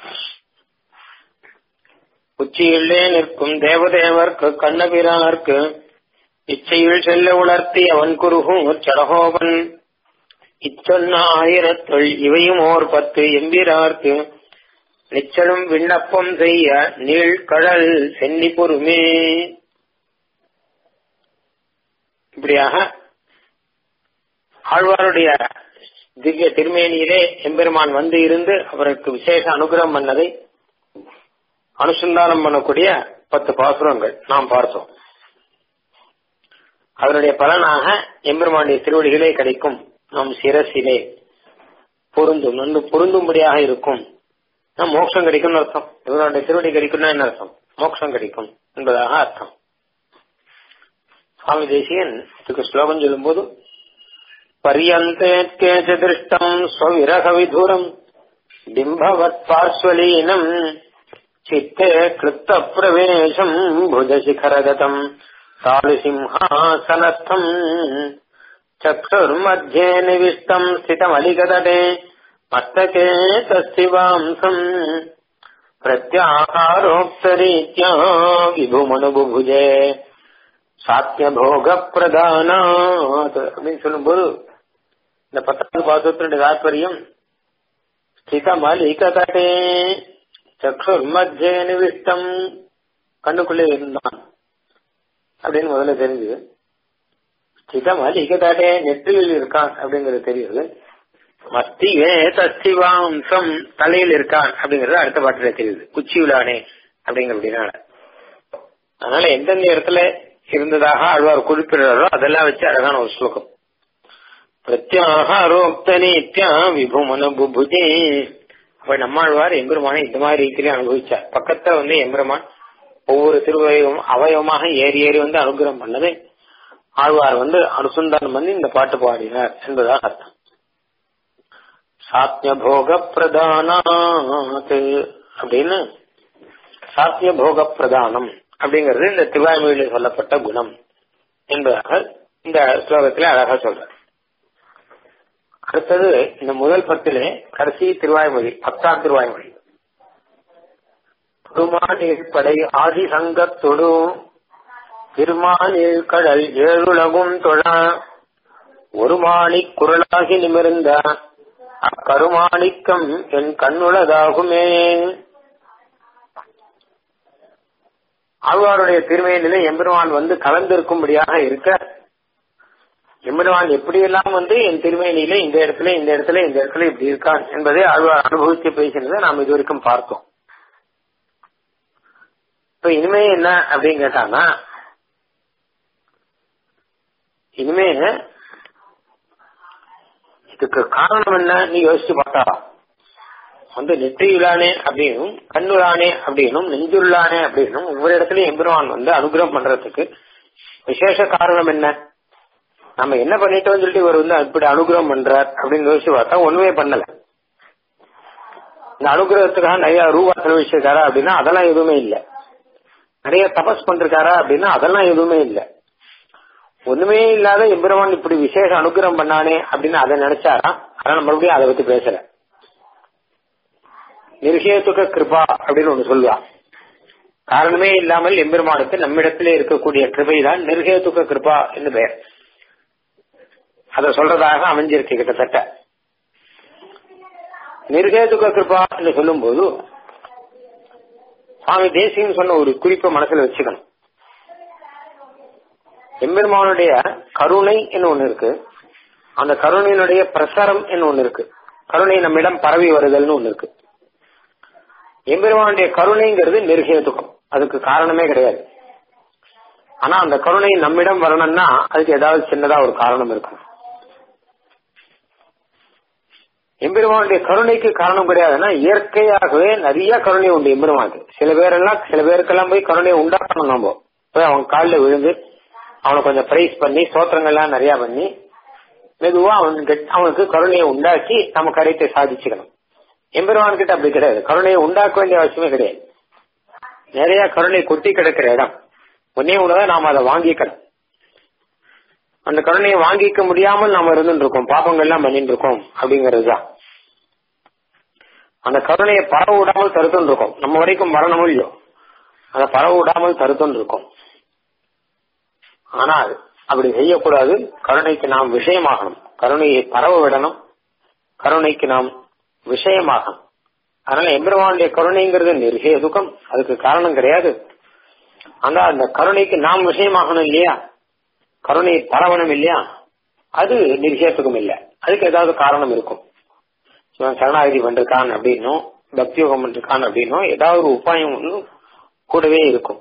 உச்சியுள்ளே நிற்கும் தேவதேவர்க்கு கண்ணபிரார்க்கு இச்சையில் செல்ல உணர்த்தி அவன் குருகும் சடகோபன் இச்சொன்ன ஆயிரத்துள் இவையும் ஓர் பத்து எம்பிரார்க்கு நிச்சலும் விண்ணப்பம் செய்ய நீழ்கடல் சென்னி பொறுமே இப்படியாக ஆழ்வாருடைய திவ்ய திருமேனியிலே எம்பெருமான் வந்து இருந்து அவருக்கு விசேஷ அனுகிரகம் பண்ணதை அனுசந்தானம் பண்ணக்கூடிய பத்து பாசுரங்கள் நாம் பார்த்தோம் அதனுடைய பலனாக எம்பெருமானுடைய திருவடிகளே கிடைக்கும் நம் சிரசிலே பொருந்தும் நன்கு பொருந்தும்படியாக இருக்கும் நம் மோட்சம் கிடைக்கும்னு அர்த்தம் இவருடைய திருவடி கிடைக்கும்னா என்ன அர்த்தம் மோட்சம் கிடைக்கும் என்பதாக அர்த்தம் சுவாமி தேசியன் இதுக்கு ஸ்லோகம் சொல்லும்போது பரியந்தேத்கே திருஷ்டம் ஸ்வவிரக விதூரம் பிம்பவத் பார்ஸ்வலீனம் चित्ते क्लृप्तप्रवेशम् भुजशिखरगतम् तालुसिंहासनस्थम् चक्षुर्मध्ये निविष्टम् स्थितमलिकतटे मस्तके तस्थिवांसम् प्रत्याहारोक्तरीत्या विभुमनुबुभुजे சாத்தியபோகப்பிரதானாத் அப்படின்னு சொல்லும்போது இந்த பத்தாவது பாசத்தினுடைய தாற்பயம் ஸ்திதமலிகதட்டே சக்ஷுர் மத்திய நிவிஷ்டம் கண்ணுக்குள்ளே இருந்தான் அப்படின்னு முதல்ல தெரிஞ்சது ஸ்திதம் அலிகதாடே நெற்றியில் இருக்கான் அப்படிங்கறது தெரியுது மத்தியே தஸ்திவாம்சம் தலையில் இருக்கான் அப்படிங்கறது அடுத்த பாட்டுல தெரியுது குச்சி விழானே அப்படிங்கிறதுனால அதனால எந்தெந்த இடத்துல இருந்ததாக ஆழ்வார் குறிப்பிடுறாரோ அதெல்லாம் வச்சு அழகான ஒரு ஸ்லோகம் பிரத்யாகாரோக்த நித்யா விபுமன புபுஜே அப்ப நம்மாழ்வார் எம்பெருமானை இந்த மாதிரி ரீதியிலே அனுபவிச்சார் பக்கத்துல வந்து எம்பெருமான் ஒவ்வொரு திருவயம் அவயவமாக ஏறி ஏறி வந்து அனுகிரகம் பண்ணது ஆழ்வார் வந்து அனுசந்தானம் பண்ணி இந்த பாட்டு பாடினார் என்பதாக அர்த்தம் சாத்திய போக பிரதானாத் அப்படின்னு சாத்திய போக பிரதானம் அப்படிங்கிறது இந்த திருவாய்மொழியில் சொல்லப்பட்ட குணம் என்பதாக இந்த ஸ்லோகத்திலே அழகா சொல்ற அடுத்தது இந்த முதல் பத்திலே கடைசி திருவாய்மொழி பத்தாம் திருவாய்மொழி பெருமானில் படை ஆதி சங்கத்தொடு திருமானில் கடல் ஏழுலகும் தொழ ஒரு மாணிக் குரலாகி நிமிர்ந்த அக்கருமாணிக்கம் என் கண்ணுளதாகுமே ஆழ்வாருடைய திருமையிலே எம்பெருமான் வந்து கலந்திருக்கும்படியாக இருக்க எம்பெருமான் எப்படியெல்லாம் வந்து என் திருமேனியில இந்த இடத்துல இந்த இடத்துல இந்த இடத்துல இப்படி இருக்கான் என்பதை ஆழ்வார் அனுபவித்து பேசினதை நாம் இது வரைக்கும் பார்த்தோம் இப்ப இனிமே என்ன அப்படின்னு கேட்டானா இனிமே இதுக்கு காரணம் என்ன நீ யோசிச்சு பார்த்தா வந்து நெற்றியுளானே அப்படின்னும் கண்ணுளானே அப்படின்னும் நெஞ்சுள்ளானே அப்படின்னும் ஒவ்வொரு இடத்துலயும் எம்பெருமான் வந்து அனுகிரகம் பண்றதுக்கு விசேஷ காரணம் என்ன நம்ம என்ன பண்ணிட்டோம்னு சொல்லிட்டு இவர் வந்து இப்படி அனுகிரகம் பண்றார் அப்படின்னு யோசிச்சு பார்த்தா ஒண்ணுமே பண்ணல இந்த அனுகிரகத்துக்காக நிறைய ரூபா செலவழிச்சிருக்காரா அப்படின்னா அதெல்லாம் எதுவுமே இல்ல நிறைய தபஸ் பண்றாரா அப்படின்னா அதெல்லாம் எதுவுமே இல்ல ஒண்ணுமே இல்லாத எம்பெருமான் இப்படி விசேஷ அனுகிரகம் பண்ணானே அப்படின்னு அதை நினைச்சாரா ஆனா மறுபடியும் அதை பத்தி பேசல நிர்ஹேதுக கிருபா அப்படின்னு ஒண்ணு சொல்லுவா காரணமே இல்லாமல் எம்பெருமானுக்கு நம்மிடத்திலே இருக்கக்கூடிய கிருபை தான் நிர்ஹேதுக கிருபா என்று பெயர் அத சொல்றதாக அமைஞ்சிருக்கு கிட்டத்தட்ட நிர்ஹேதுக கிருபா என்று சொல்லும் போது சுவாமி தேசியம் சொன்ன ஒரு குறிப்பை மனசுல வச்சுக்கணும் எம்பெருமானுடைய கருணை என்று ஒண்ணு இருக்கு அந்த கருணையினுடைய பிரசாரம் என்று ஒண்ணு இருக்கு கருணை நம்மிடம் பரவி வருதல்னு ஒண்ணு இருக்கு எம்பெருமானுடைய கருணைங்கிறது நெருகியதுக்கம் அதுக்கு காரணமே கிடையாது ஆனா அந்த கருணை நம்மிடம் வரணும்னா அதுக்கு ஏதாவது சின்னதா ஒரு காரணம் இருக்கும் எம்பெருமானுடைய கருணைக்கு காரணம் கிடையாதுன்னா இயற்கையாகவே நிறைய கருணை உண்டு எம்பெருமானுக்கு சில பேரெல்லாம் சில பேருக்கெல்லாம் போய் கருணையை உண்டாக்கணும் நம்ம போய் அவங்க காலில் விழுந்து அவனை கொஞ்சம் பிரைஸ் பண்ணி சோத்திரங்கள்லாம் நிறைய பண்ணி மெதுவா அவனுக்கு அவனுக்கு கருணையை உண்டாக்கி நம்ம கரைத்தை சாதிச்சுக்கணும் எம்பெருமான் கிட்ட அப்படி கிடையாது கருணையை உண்டாக்க வேண்டிய அவசியமே கிடையாது நிறைய கருணை கொட்டி கிடக்கிற இடம் ஒன்னே ஒண்ணுதான் நாம அதை வாங்கிக்கணும் அந்த கருணையை வாங்கிக்க முடியாமல் நாம இருந்துட்டு இருக்கோம் பாப்பங்கள்லாம் பண்ணிட்டு இருக்கோம் அப்படிங்கறதுதான் அந்த கருணையை பரவ விடாமல் தருத்துன்னு இருக்கோம் நம்ம வரைக்கும் வரணுமோ இல்லையோ அதை பரவ விடாமல் தருத்துன்னு இருக்கோம் ஆனால் அப்படி செய்யக்கூடாது கருணைக்கு நாம் விஷயமாகணும் கருணையை பரவ விடணும் கருணைக்கு நாம் விஷயமாகணும் அதனால எம்பெருமானுடைய கருணைங்கிறது நெருகிய துக்கம் அதுக்கு காரணம் கிடையாது ஆனா அந்த கருணைக்கு நாம் விஷயமாகணும் இல்லையா கருணை பரவணும் இல்லையா அது நிர்ஷேத்துக்கும் இல்லை அதுக்கு ஏதாவது காரணம் இருக்கும் இவன் சரணாகதி பண்ணிருக்கான் அப்படின்னும் பக்தியோகம் பண்ணிருக்கான் அப்படின்னும் ஏதாவது ஒரு உபாயம் ஒன்று கூடவே இருக்கும்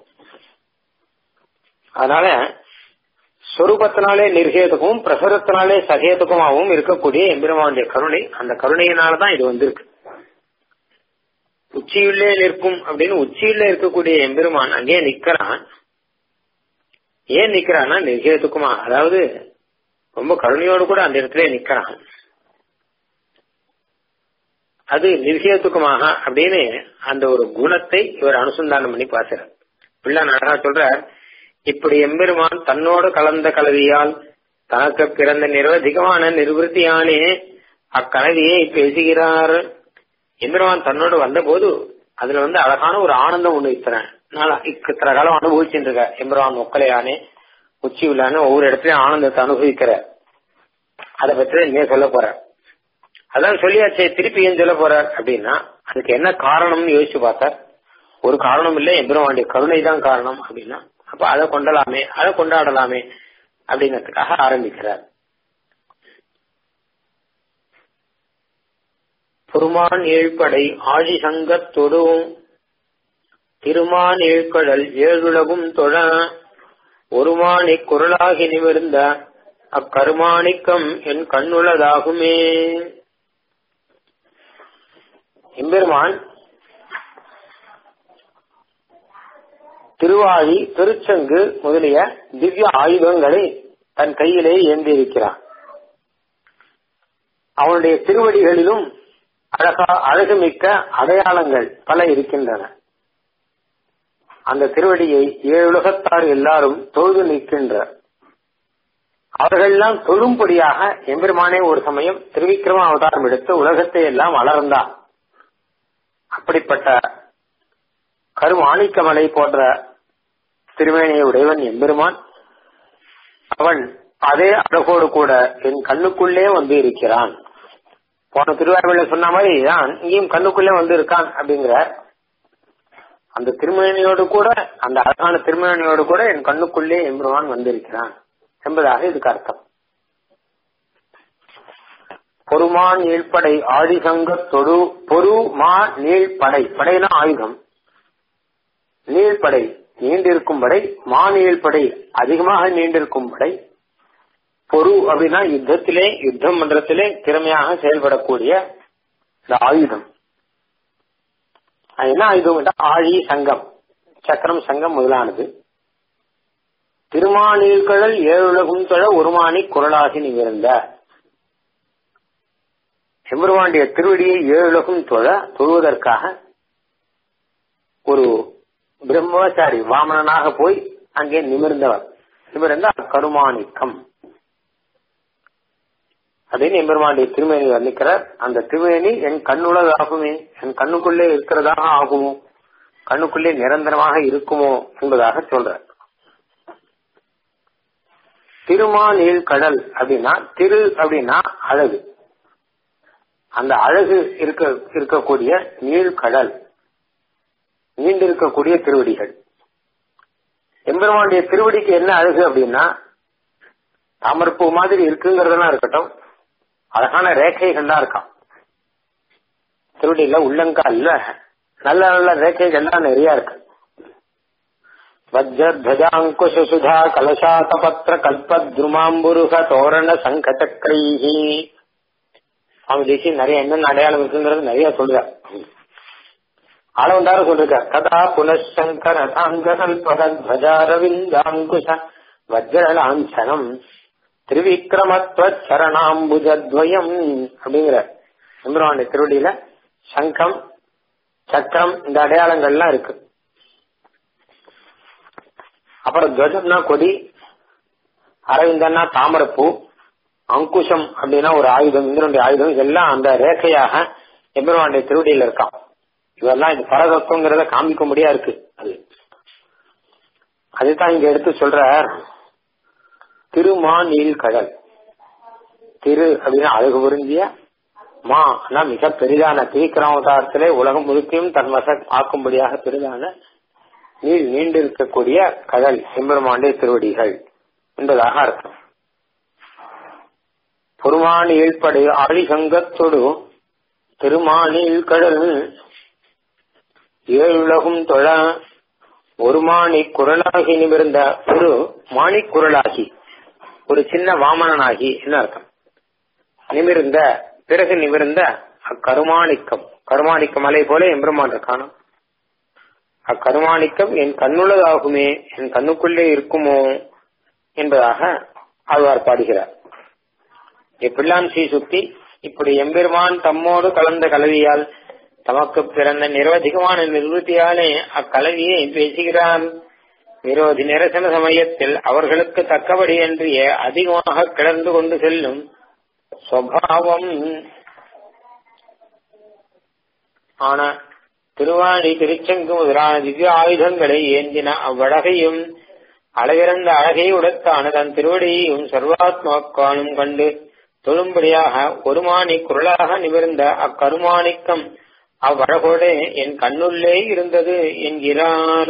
அதனால சொரூபத்தினாலே நிர்ஹேதுக்கும் பிரசுரத்தினாலே சகேதுக்குமாகவும் இருக்கக்கூடிய எம்பெருமானுடைய கருணை அந்த கருணையினாலதான் இது வந்திருக்கு உச்சியுள்ளே நிற்கும் அப்படின்னு உச்சியுள்ளே இருக்கக்கூடிய எம்பெருமான் அங்கே நிக்கிறான் ஏன் நிக்கிறான்னா நிர்ஹேதுக்குமா அதாவது ரொம்ப கருணையோடு கூட அந்த இடத்துல நிக்கிறான் அது நிர்ஹேதுக்குமாக அப்படின்னு அந்த ஒரு குணத்தை இவர் அனுசந்தானம் பண்ணி பாசுறார் பிள்ளை அழகா சொல்றார் இப்படி எம்பெருமான் தன்னோடு கலந்த கலவியால் தனக்கு பிறந்த நிர்வதிகமான நிர்வൃத்தியானே அக்கலவியை பேசுகிறார் எம்பெருமான் தன்னோடு வந்த போது அதுல வந்து அழகான ஒரு ஆனந்தம் ஒண்ணு இத்தனை நாளா இத்தனை காலம் அனுபவிச்சுட்டு இருக்க எம்பெருமான் ஒக்கலையானே உச்சி உள்ளானே ஒவ்வொரு இடத்துலயும் ஆனந்தத்தை அனுபவிக்கிற அதை பற்றி நீ சொல்ல போற அதான் சொல்லியாச்சே திருப்பி ஏன் சொல்ல போறார் அப்படின்னா அதுக்கு என்ன காரணம்னு யோசிச்சு பார்த்தார் ஒரு காரணம் இல்லை எம்பெருமானுடைய கருணை தான் காரணம் அப்படின்னா அப்ப அதை கொண்டலாமே அதை கொண்டாடலாமே அப்படிங்கிறதுக்காக ஆரம்பிக்கிறார் பெருமான் ஏழ்படை ஆழி சங்கத்தொடும் திருமான் ஏழ்கடல் ஏழுலகும் தொழ ஒருமானி குரலாகி நிமிர்ந்த அக்கருமாணிக்கம் என் கண்ணுள்ளதாகுமே எம்பெருமான் திருவாழி திருச்சங்கு முதலிய திவ்ய ஆயுதங்களை தன் கையிலே ஏந்தியிருக்கிறான் அவனுடைய திருவடிகளிலும் அழகா அழகுமிக்க அடையாளங்கள் பல இருக்கின்றன அந்த திருவடியை ஏழுலகத்தார் எல்லாரும் தொழுது நிற்கின்ற அவர்களெல்லாம் தொழும்படியாக எம்பெருமானே ஒரு சமயம் திருவிக்கிரம அவதாரம் எடுத்து உலகத்தை எல்லாம் வளர்ந்தான் அப்படிப்பட்ட கருமாணிக்கமலை போன்ற திருமேனியை உடையவன் எம்பெருமான் அவன் அதே அழகோடு கூட என் கண்ணுக்குள்ளே வந்து இருக்கிறான் போன திருவாரூர்ல சொன்ன மாதிரி தான் இங்கேயும் கண்ணுக்குள்ளே வந்து இருக்கான் அப்படிங்கிற அந்த திருமேனியோடு கூட அந்த அழகான திருமேனியோடு கூட என் கண்ணுக்குள்ளே எம்பெருமான் வந்திருக்கிறான் என்பதாக இதுக்கு அர்த்தம் பொறுமான் நீழ்படை ஆதிசங்க தொடு பொறு மா நீழ்படை படைனா ஆயுதம் நீழ்படை நீண்டிருக்கும் படை மா நீழ்படை அதிகமாக நீண்டிருக்கும் படை பொறு அப்படின்னா யுத்தத்திலே யுத்தம் மன்றத்திலே திறமையாக செயல்படக்கூடிய இந்த ஆயுதம் என்ன ஆயுதம் ஆழி சங்கம் சக்கரம் சங்கம் முதலானது திருமானீழ்கடல் ஏழுலகும் தொழ ஒருமானி குரலாகி நிமிர்ந்த செம்பருவாண்டிய திருவடியை ஏழுலகும் தொழ தொழுவதற்காக ஒரு பிரம்மச்சாரி வாமனனாக போய் அங்கே நிமிர்ந்தவர் நிமிர்ந்த கருமாணிக்கம் அப்படின்னு எம்பெருமானுடைய திருமேனி வர்ணிக்கிறார் அந்த திருமேனி என் கண்ணுள்ளதாகுமே என் கண்ணுக்குள்ளே இருக்கிறதாக ஆகுமோ கண்ணுக்குள்ளே நிரந்தரமாக இருக்குமோ என்பதாக சொல்றார் திருமாநீள் கடல் அப்படின்னா திரு அப்படின்னா அழகு அந்த அழகு இருக்க இருக்கக்கூடிய நீழ்கடல் நீண்டிருக்கக்கூடிய திருவடிகள் எம்பெருமானுடைய திருவடிக்கு என்ன அழகு அப்படின்னா தாமரப்பூ மாதிரி இருக்குங்கிறதெல்லாம் இருக்கட்டும் அழகான ரேகைகள்லாம் இருக்கான் திருவடியில உள்ளங்கால்ல நல்ல நல்ல ரேகைகள்லாம் நிறைய இருக்கு வஜ்ரத்வஜாங்குஷ சுதா கலசாதபத்திர கல்பத்ருமாம்புருக தோரண சங்கச்சக்கரைஹி அவங்க தேசி நிறைய என்னென்ன அடையாளம் இருக்குங்கிறது நிறைய சொல்றார் ஆளவந்தார சொல்லிருக்கார் கதா புனசங்கர சாங்கல்பகத்வஜாரவிந்தாங்குஷ வஜ்ரலாஞ்சனம் திரிவிக்ரமத்வ சரணாம்புஜத்வயம் அப்படிங்கிற எம்பெருமானுடைய திருவடியில சங்கம் சக்கரம் இந்த அடையாளங்கள்லாம் இருக்கு அப்புறம் துவஜம்னா கொடி அரவிந்தன்னா தாமரப்பூ அங்குஷம் அப்படின்னா ஒரு ஆயுதம் இந்திரனுடைய ஆயுதம் இதெல்லாம் அந்த ரேகையாக எம்பெருமானுடைய திருவடியில இருக்கான் இதெல்லாம் இது பரதத்துவங்கிறத காமிக்கும்படியா இருக்கு அது அதுதான் இங்க எடுத்து சொல்ற திருமாநீல் கடல் திரு அப்படின்னா அழகு புரிஞ்சிய மா மிக பெரிதான திரிக்கிராமதாரத்திலே உலகம் முழுக்கையும் தன் வச ஆக்கும்படியாக பெரிதான நீர் நீண்டிருக்கக்கூடிய கடல் எம்பெருமாண்டே திருவடிகள் என்பதாக அர்த்தம் பொறுமானியில் படை ஆழிசங்கத்தொடு திருமானில் கடல் ஏழுலகும் தொழ ஒரு மாணி குரலாகி நிமிர்ந்த ஒரு மாணி குரலாகி ஒரு சின்ன வாமனனாகி என்ன அர்த்தம் நிமிர்ந்த பிறகு நிமிர்ந்த அக்கருமாணிக்கம் கருமாணிக்க மலை போல எம்பெருமான் இருக்கானோ அக்கருமாணிக்கம் என் கண்ணுள்ளதாகுமே என் கண்ணுக்குள்ளே இருக்குமோ என்பதாக ஆழ்வார் பாடுகிறார் எப்பிள்ளான் ஸ்ரீ சுத்தி இப்படி எம்பெருமான் தம்மோடு கலந்த கலவியால் தமக்கு பிறந்த நிரவதிகமான நிர்வத்தியாலே அக்கலவியை பேசுகிறான் விரோதி நிரசன சமயத்தில் அவர்களுக்கு தக்கபடி அன்றிய அதிகமாக கிடந்து கொண்டு செல்லும் சுவாவம் ஆன திருவாணி திருச்செங்கு முதலான திவ்ய ஆயுதங்களை ஏந்தின அவ்வழகையும் அளவிறந்த அழகை உடைத்தான தன் திருவடியையும் சர்வாத்மாக்கானும் கண்டு தொழும்படியாக ஒரு மாணி குரலாக நிமிர்ந்த அக்கருமாணிக்கம் அவ்வழகோடு என் கண்ணுள்ளே இருந்தது என்கிறார்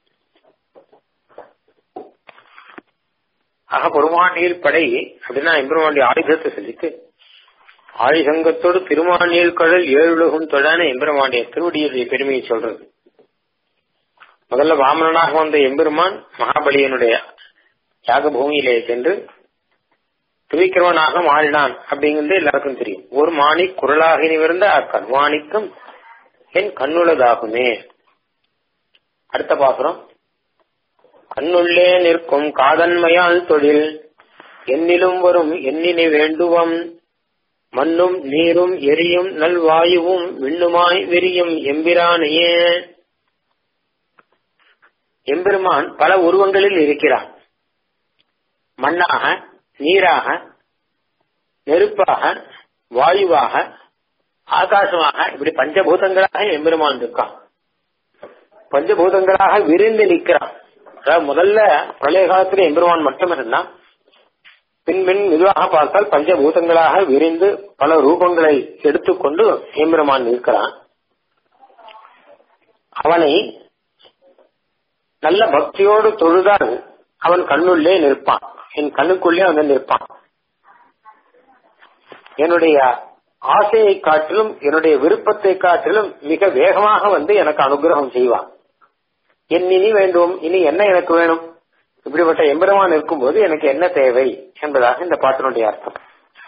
ஆக பெருமானியல் படை அப்படின்னா எம்பெருமானுடைய ஆயுதத்தை சொல்லிட்டு ஆயுதங்கத்தோடு திருமானியல் கடல் ஏழுலகும் தொடான எம்பெருமானுடைய திருவடியுடைய பெருமையை சொல்றது முதல்ல வாமனனாக வந்த எம்பெருமான் மகாபலியனுடைய யாக பூமியிலே சென்று துவிக்கிறவனாக மாறினான் அப்படிங்கிறது எல்லாருக்கும் தெரியும் ஒரு மாணி குரலாக நிமிர்ந்த அக்கர்வாணிக்கும் என் கண்ணுள்ளதாகுமே அடுத்த பாசுரம் கண்ணுள்ளே நிற்கும் காதன்மையால் தொழில் என்னிலும் வரும் எண்ணினை வேண்டுவம் மண்ணும் நீரும் எரியும் நல்வாயுவும் விண்ணுமாய் விரியும் எம்பிரானையே எம்பெருமான் பல உருவங்களில் இருக்கிறான் மண்ணாக நீராக நெருப்பாக வாயுவாக ஆகாசமாக இப்படி பஞ்சபூதங்களாக எம்பெருமான் இருக்கான் பஞ்சபூதங்களாக விரிந்து நிற்கிறான் அதாவது முதல்ல பிரளய காலத்துல எம்பெருமான் மட்டும் இருந்தான் பின்பின் மெதுவாக பார்த்தால் பஞ்சபூதங்களாக விரிந்து பல ரூபங்களை எடுத்துக்கொண்டு எம்பெருமான் நிற்கிறான் அவனை நல்ல பக்தியோடு தொழுதால் அவன் கண்ணுள்ளே நிற்பான் என் கண்ணுக்குள்ளே அவன் நிற்பான் என்னுடைய ஆசையை காட்டிலும் என்னுடைய விருப்பத்தை காட்டிலும் மிக வேகமாக வந்து எனக்கு அனுகிரகம் செய்வான் என் இனி வேண்டும் இனி என்ன எனக்கு வேணும் இப்படிப்பட்ட எம்பெருமான் இருக்கும்போது எனக்கு என்ன தேவை என்பதாக இந்த பாட்டினுடைய அர்த்தம்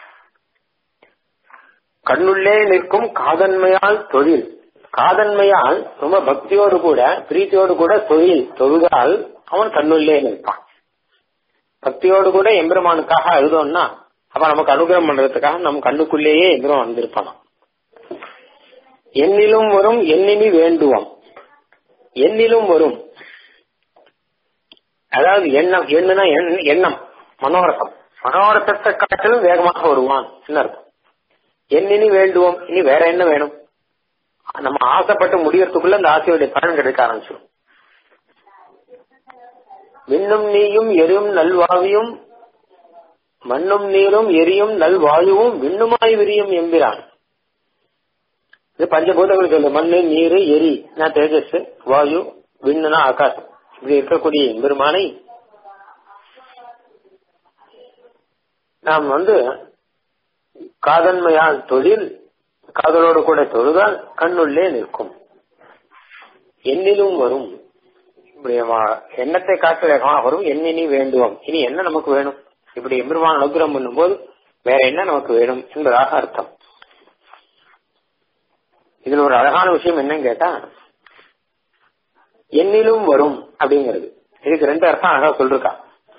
கண்ணுள்ளே நிற்கும் காதன்மையால் தொழில் காதன்மையால் ரொம்ப பக்தியோடு கூட பிரீத்தியோடு கூட தொழில் தொழுதால் அவன் கண்ணுள்ளே நிற்பான் பக்தியோடு கூட எம்பெருமானுக்காக அழுதோம்னா அப்ப நமக்கு அனுகிரகம் பண்றதுக்காக நம் கண்ணுக்குள்ளேயே எம்பெருமான் வந்திருப்பான் என்னிலும் வரும் எண்ணினி வேண்டுவோம் எண்ணிலும் வரும் அதாவது எண்ணம் எண்ணுனா எண்ணம் மனோரசம் மனோரத்தத்தை காட்டிலும் வேகமாக வருவான் அர்த்தம் என்னினி வேண்டுவோம் இனி வேற என்ன வேணும் நம்ம ஆசைப்பட்டு முடியறதுக்குள்ள அந்த ஆசையுடைய பலன் கிடைக்க ஆரம்பிச்சிடும் விண்ணும் நீயும் எரியும் நல்வாவியும் மண்ணும் நீரும் எரியும் நல்வாயுவும் விண்ணுமாய் விரியும் என்கிறான் இது பஞ்சபூதங்கள் சொல்லு மண்ணு நீரு எரி நான் தேஜஸ் வாயு விண்ணுனா ஆகாசம் இப்படி இருக்கக்கூடிய எம்பெருமானை நாம் வந்து காதன்மையால் தொழில் காதலோடு கூட தொழுதால் கண்ணுள்ளே நிற்கும் எண்ணிலும் வரும் இப்படி எண்ணத்தை காட்டு வேகமாக வரும் எண்ணினி வேண்டுவோம் இனி என்ன நமக்கு வேணும் இப்படி எம்பெருமான் அனுகிரகம் பண்ணும்போது வேற என்ன நமக்கு வேணும் என்பதாக அர்த்தம் இதுல ஒரு அழகான விஷயம் என்னன்னு கேட்டா எண்ணிலும் வரும் அப்படிங்கிறது இதுக்கு ரெண்டு அர்த்தம் அழகா சொல்லிருக்கா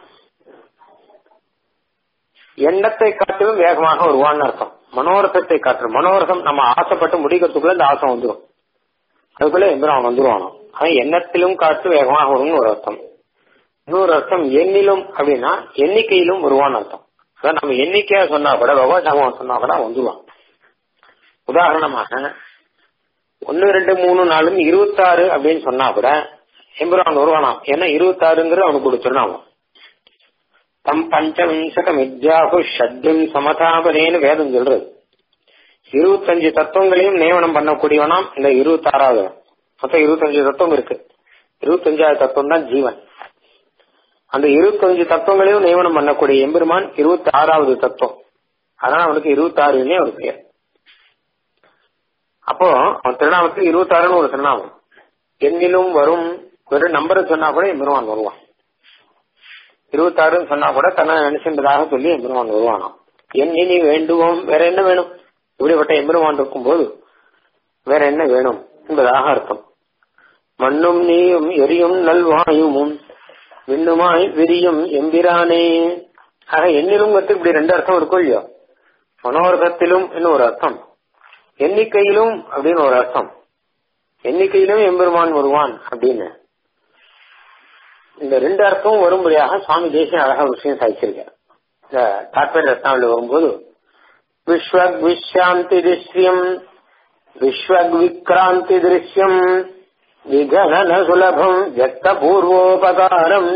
எண்ணத்தை காட்டிலும் வேகமாக வருவான்னு அர்த்தம் மனோரசத்தை காட்டுற மனோரசம் நம்ம ஆசைப்பட்டு முடிக்கிறதுக்குள்ள இந்த ஆசை வந்துடும் அதுக்குள்ள எந்திரம் வந்துருவானோ ஆனா எண்ணத்திலும் காற்று வேகமாக வரும்னு ஒரு அர்த்தம் இன்னொரு அர்த்தம் எண்ணிலும் அப்படின்னா எண்ணிக்கையிலும் வருவான்னு அர்த்தம் அதான் நம்ம எண்ணிக்கையா சொன்னா கூட விவசாயம் சொன்னா கூட வந்துருவான் உதாரணமாக ஒன்னு ரெண்டு மூணு நாலும் இருபத்தாறு அப்படின்னு சொன்னா கூட எம்புரான் வருவானாம் ஏன்னா இருபத்தாறுங்கிறது அவனுக்கு கொடுத்துருனான் தம் பஞ்சவிம்சகம் வித்யாகு ஷட்யம் சமதாபதேன்னு வேதம் சொல்றது இருபத்தஞ்சு தத்துவங்களையும் நியமனம் பண்ணக்கூடியவனாம் இந்த இருபத்தாறாவது மொத்தம் இருபத்தஞ்சு தத்துவம் இருக்கு இருபத்தஞ்சாவது தத்துவம் தான் ஜீவன் அந்த இருபத்தஞ்சு தத்துவங்களையும் நியமனம் பண்ணக்கூடிய எம்பெருமான் இருபத்தி ஆறாவது தத்துவம் அதனால அவனுக்கு இருபத்தி ஆறுன்னே ஒரு பெயர் அப்போ அவன் திருநாமத்துக்கு இருபத்தி ஆறுன்னு ஒரு திருநாமம் எண்ணிலும் வரும் வெறும் நம்பரை சொன்னா கூட எம்பெருமான் வருவான் இருபத்தாறுன்னு சொன்னா கூட தன்னை நினைச்சின்றதாக சொல்லி எம்பெருமான் வருவானாம் என் இனி வேண்டுவோம் வேற என்ன வேணும் இப்படிப்பட்ட எம்பெருமான் இருக்கும்போது வேற என்ன வேணும் என்பதாக அர்த்தம் மண்ணும் நீயும் எரியும் நல்வாயுமும் விண்ணுமாய் விரியும் எம்பிரானே ஆக எண்ணிலும் கத்து இப்படி ரெண்டு அர்த்தம் இருக்கும் இல்லையோ மனோரகத்திலும் இன்னும் ஒரு அர்த்தம் எண்ணிக்கையிலும் அப்படின்னு ஒரு அர்த்தம் எண்ணிக்கையிலும் எம்பெருமான் வருவான் அப்படின்னு இந்த ரெண்டு அர்த்தமும் வரும்படியாக சுவாமி தேசியம் அழகா விஷயம் சாதிச்சிருக்கார் இந்த தாற்பய ரத்னாவில் வரும்போது விஸ்வக் விஸ்ராந்தி திருஷ்யம் விஸ்வக் விக்ராந்தி திருஷ்யம் விகணன சுலபம் வியக்த பூர்வோபகாரம்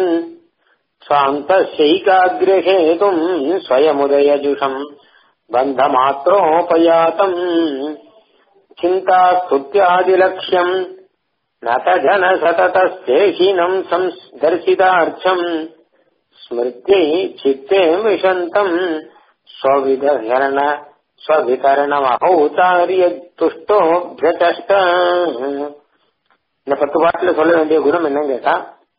சாந்தசைகாகிரஹேதும் ஸ்வயமுதயஜுஷம் பந்தமாத்திரோபயாத்தம் சிந்தா ஸ்துத்யாதிலக்ஷ்யம் நதஜன சததஸ்தேஷினம் தர்சிதார்ச்சம் ஸ்மிருத்யை சித்தே விஷந்தம் ஸ்வவிதரண ஸ்வவிதரணமௌதாரிய துஷ்டோபியச்சஷ்ட இந்த பத்து பாட்டுல சொல்ல வேண்டிய குணம் என்னன்னு கேட்டா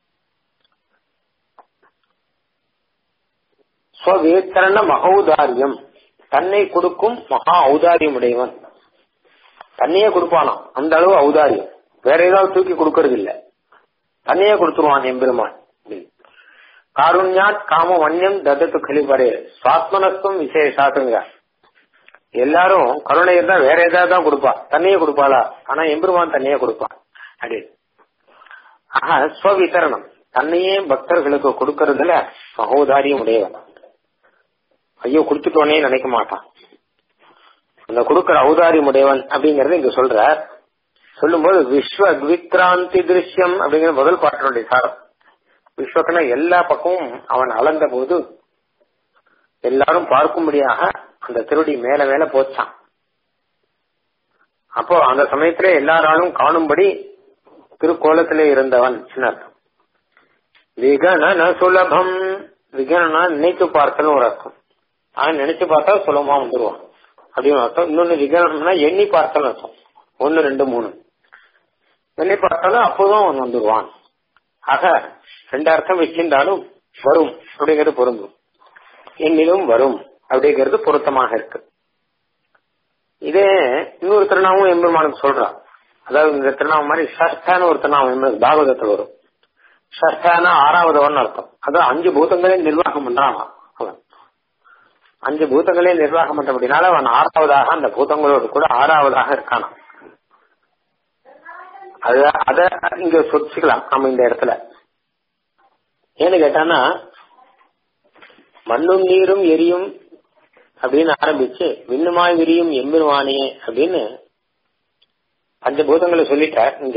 ஸ்வவேத்தரண மகௌதாரியம் தன்னை கொடுக்கும் மகா ஔதாரியம் உடையவன் தன்னையே கொடுப்பானாம் அந்த அளவு ஔதாரியம் வேற ஏதாவது தூக்கி கொடுக்கறது இல்ல தன்னையே கொடுத்துருவான் எம்பெருமான் காருண்யாத் காம வன்யம் தத்தத்து கழிப்படே சுவாத்மனஸ்துவம் விசேஷாத்துங்க எல்லாரும் கருணை இருந்தா வேற ஏதாவது தான் கொடுப்பா தன்னையே கொடுப்பாளா ஆனா எம்பெருமான் தன்னையே கொடுப்பான் அப்படின்னு ஆஹா ஸ்வவிதரணம் தன்னையே பக்தர்களுக்கு கொடுக்கறதுல மகோதாரியம் உடையவன் ஐயோ கொடுத்துட்டோனே நினைக்க மாட்டான் அந்த கொடுக்கிற ஔதாரியம் உடையவன் அப்படிங்கறது இங்க சொல்ற சொல்லும்போது விஸ்வ விக்ராந்தி திருஷ்யம் அப்படிங்கிற முதல் பாட்டினுடைய சாரம் விஸ்வக்கன எல்லா பக்கமும் அவன் அளந்த போது எல்லாரும் பார்க்கும்படியாக அந்த திருடி மேல மேல போச்சான் அப்போ அந்த சமயத்துல எல்லாராலும் காணும்படி திருக்கோலத்திலே இருந்தவன் அர்த்தம் விகணன சுலபம் விகணனா நினைத்து பார்த்தல் ஒரு அர்த்தம் அவன் நினைச்சு பார்த்தா சுலபமா வந்துருவான் அப்படின்னு அர்த்தம் இன்னொன்னு விகணம்னா எண்ணி பார்த்தல் அர்த்தம் ஒன்னு ரெண்டு மூணு எண்ணி பார்த்தாலும் அப்போதும் அவன் வந்துருவான் ஆக ரெண்டு அர்த்தம் வச்சிருந்தாலும் வரும் அப்படிங்கிறது பொருந்தும் என்னிலும் வரும் அப்படிங்கிறது பொருத்தமாக இருக்கு இதே இன்னொரு திருநாவும் எம்பெருமானுக்கு சொல்றான் அதாவது இந்த திருநாமம் மாதிரி ஷஷ்டான ஒரு திருநாமம் பாகவதத்தில் வரும் ஷஷ்டான ஆறாவதவன் அர்த்தம் அதான் அஞ்சு பூதங்களையும் நிர்வாகம் பண்றான் அவன் அஞ்சு பூதங்களையும் நிர்வாகம் பண்றபடினால அவன் ஆறாவதாக அந்த பூதங்களோடு கூட ஆறாவதாக இருக்கானா அத அத இங்க சொச்சுக்கலாம் நம்ம இந்த இடத்துல ஏன்னு கேட்டானா மண்ணும் நீரும் எரியும் அப்படின்னு ஆரம்பிச்சு விண்ணுமாய் விரியும் எம்பெருமானே அப்படின்னு பஞ்சபூதங்களை சொல்லிட்டார் இங்க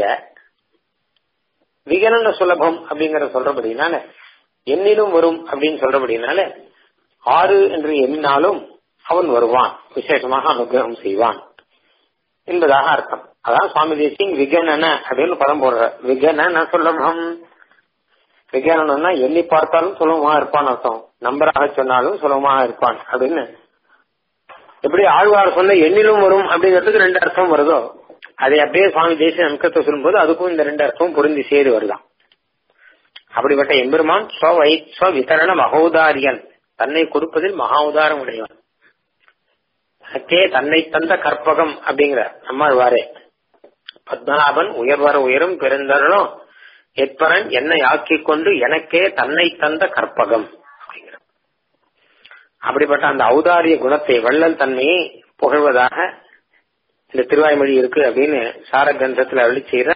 விகரண சுலபம் அப்படிங்கற சொல்றபடினால எண்ணிலும் வரும் அப்படின்னு சொல்றபடினால ஆறு என்று எண்ணினாலும் அவன் வருவான் விசேஷமாக அனுகிரகம் செய்வான் என்பதாக அர்த்தம் அதான் சுவாமி தேசிங் விகணன அப்படின்னு பதம் போடுற விகணன சுலபம் விகரணம்னா எண்ணி பார்த்தாலும் சுலபமா இருப்பான் அர்த்தம் நம்பராக சொன்னாலும் சுலபமாக இருப்பான் அப்படின்னு எப்படி ஆழ்வார் சொன்ன எண்ணிலும் வரும் அப்படிங்கிறதுக்கு ரெண்டு அர்த்தம் வருதோ அதை அப்படியே சுவாமி தேசிய அம்சத்தை சொல்லும்போது அதுக்கும் இந்த ரெண்டு அர்த்தமும் பொருந்தி சேரு வருதான் அப்படிப்பட்ட எம்பெருமான் ஸ்வ ஸ்வ விதரண மகோதாரியன் தன்னை கொடுப்பதில் மகா உதாரம் உடையவன் தனக்கே தன்னை தந்த கற்பகம் அப்படிங்கிற நம்மாழ்வாரே பத்மநாபன் உயர்வர உயரும் பெருந்தரனும் எப்பரன் என்னை ஆக்கிக் கொண்டு எனக்கே தன்னை தந்த கற்பகம் அப்படிங்கிற அப்படிப்பட்ட அந்த ஔதாரிய குணத்தை வள்ளல் தன்மையை புகழ்வதாக இந்த திருவாய்மொழி இருக்கு அப்படின்னு சார கந்தத்துல அருளி செய்யற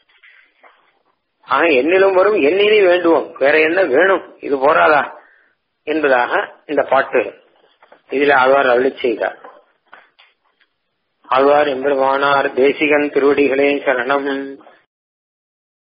ஆக எண்ணிலும் வரும் எண்ணினி வேண்டுவோம் வேற என்ன வேணும் இது போராதா என்பதாக இந்த பாட்டு இதில் ஆழ்வார் அருளி செய்தார் ஆழ்வார் எம்பெருமானார் தேசிகன் திருவடிகளே சரணம்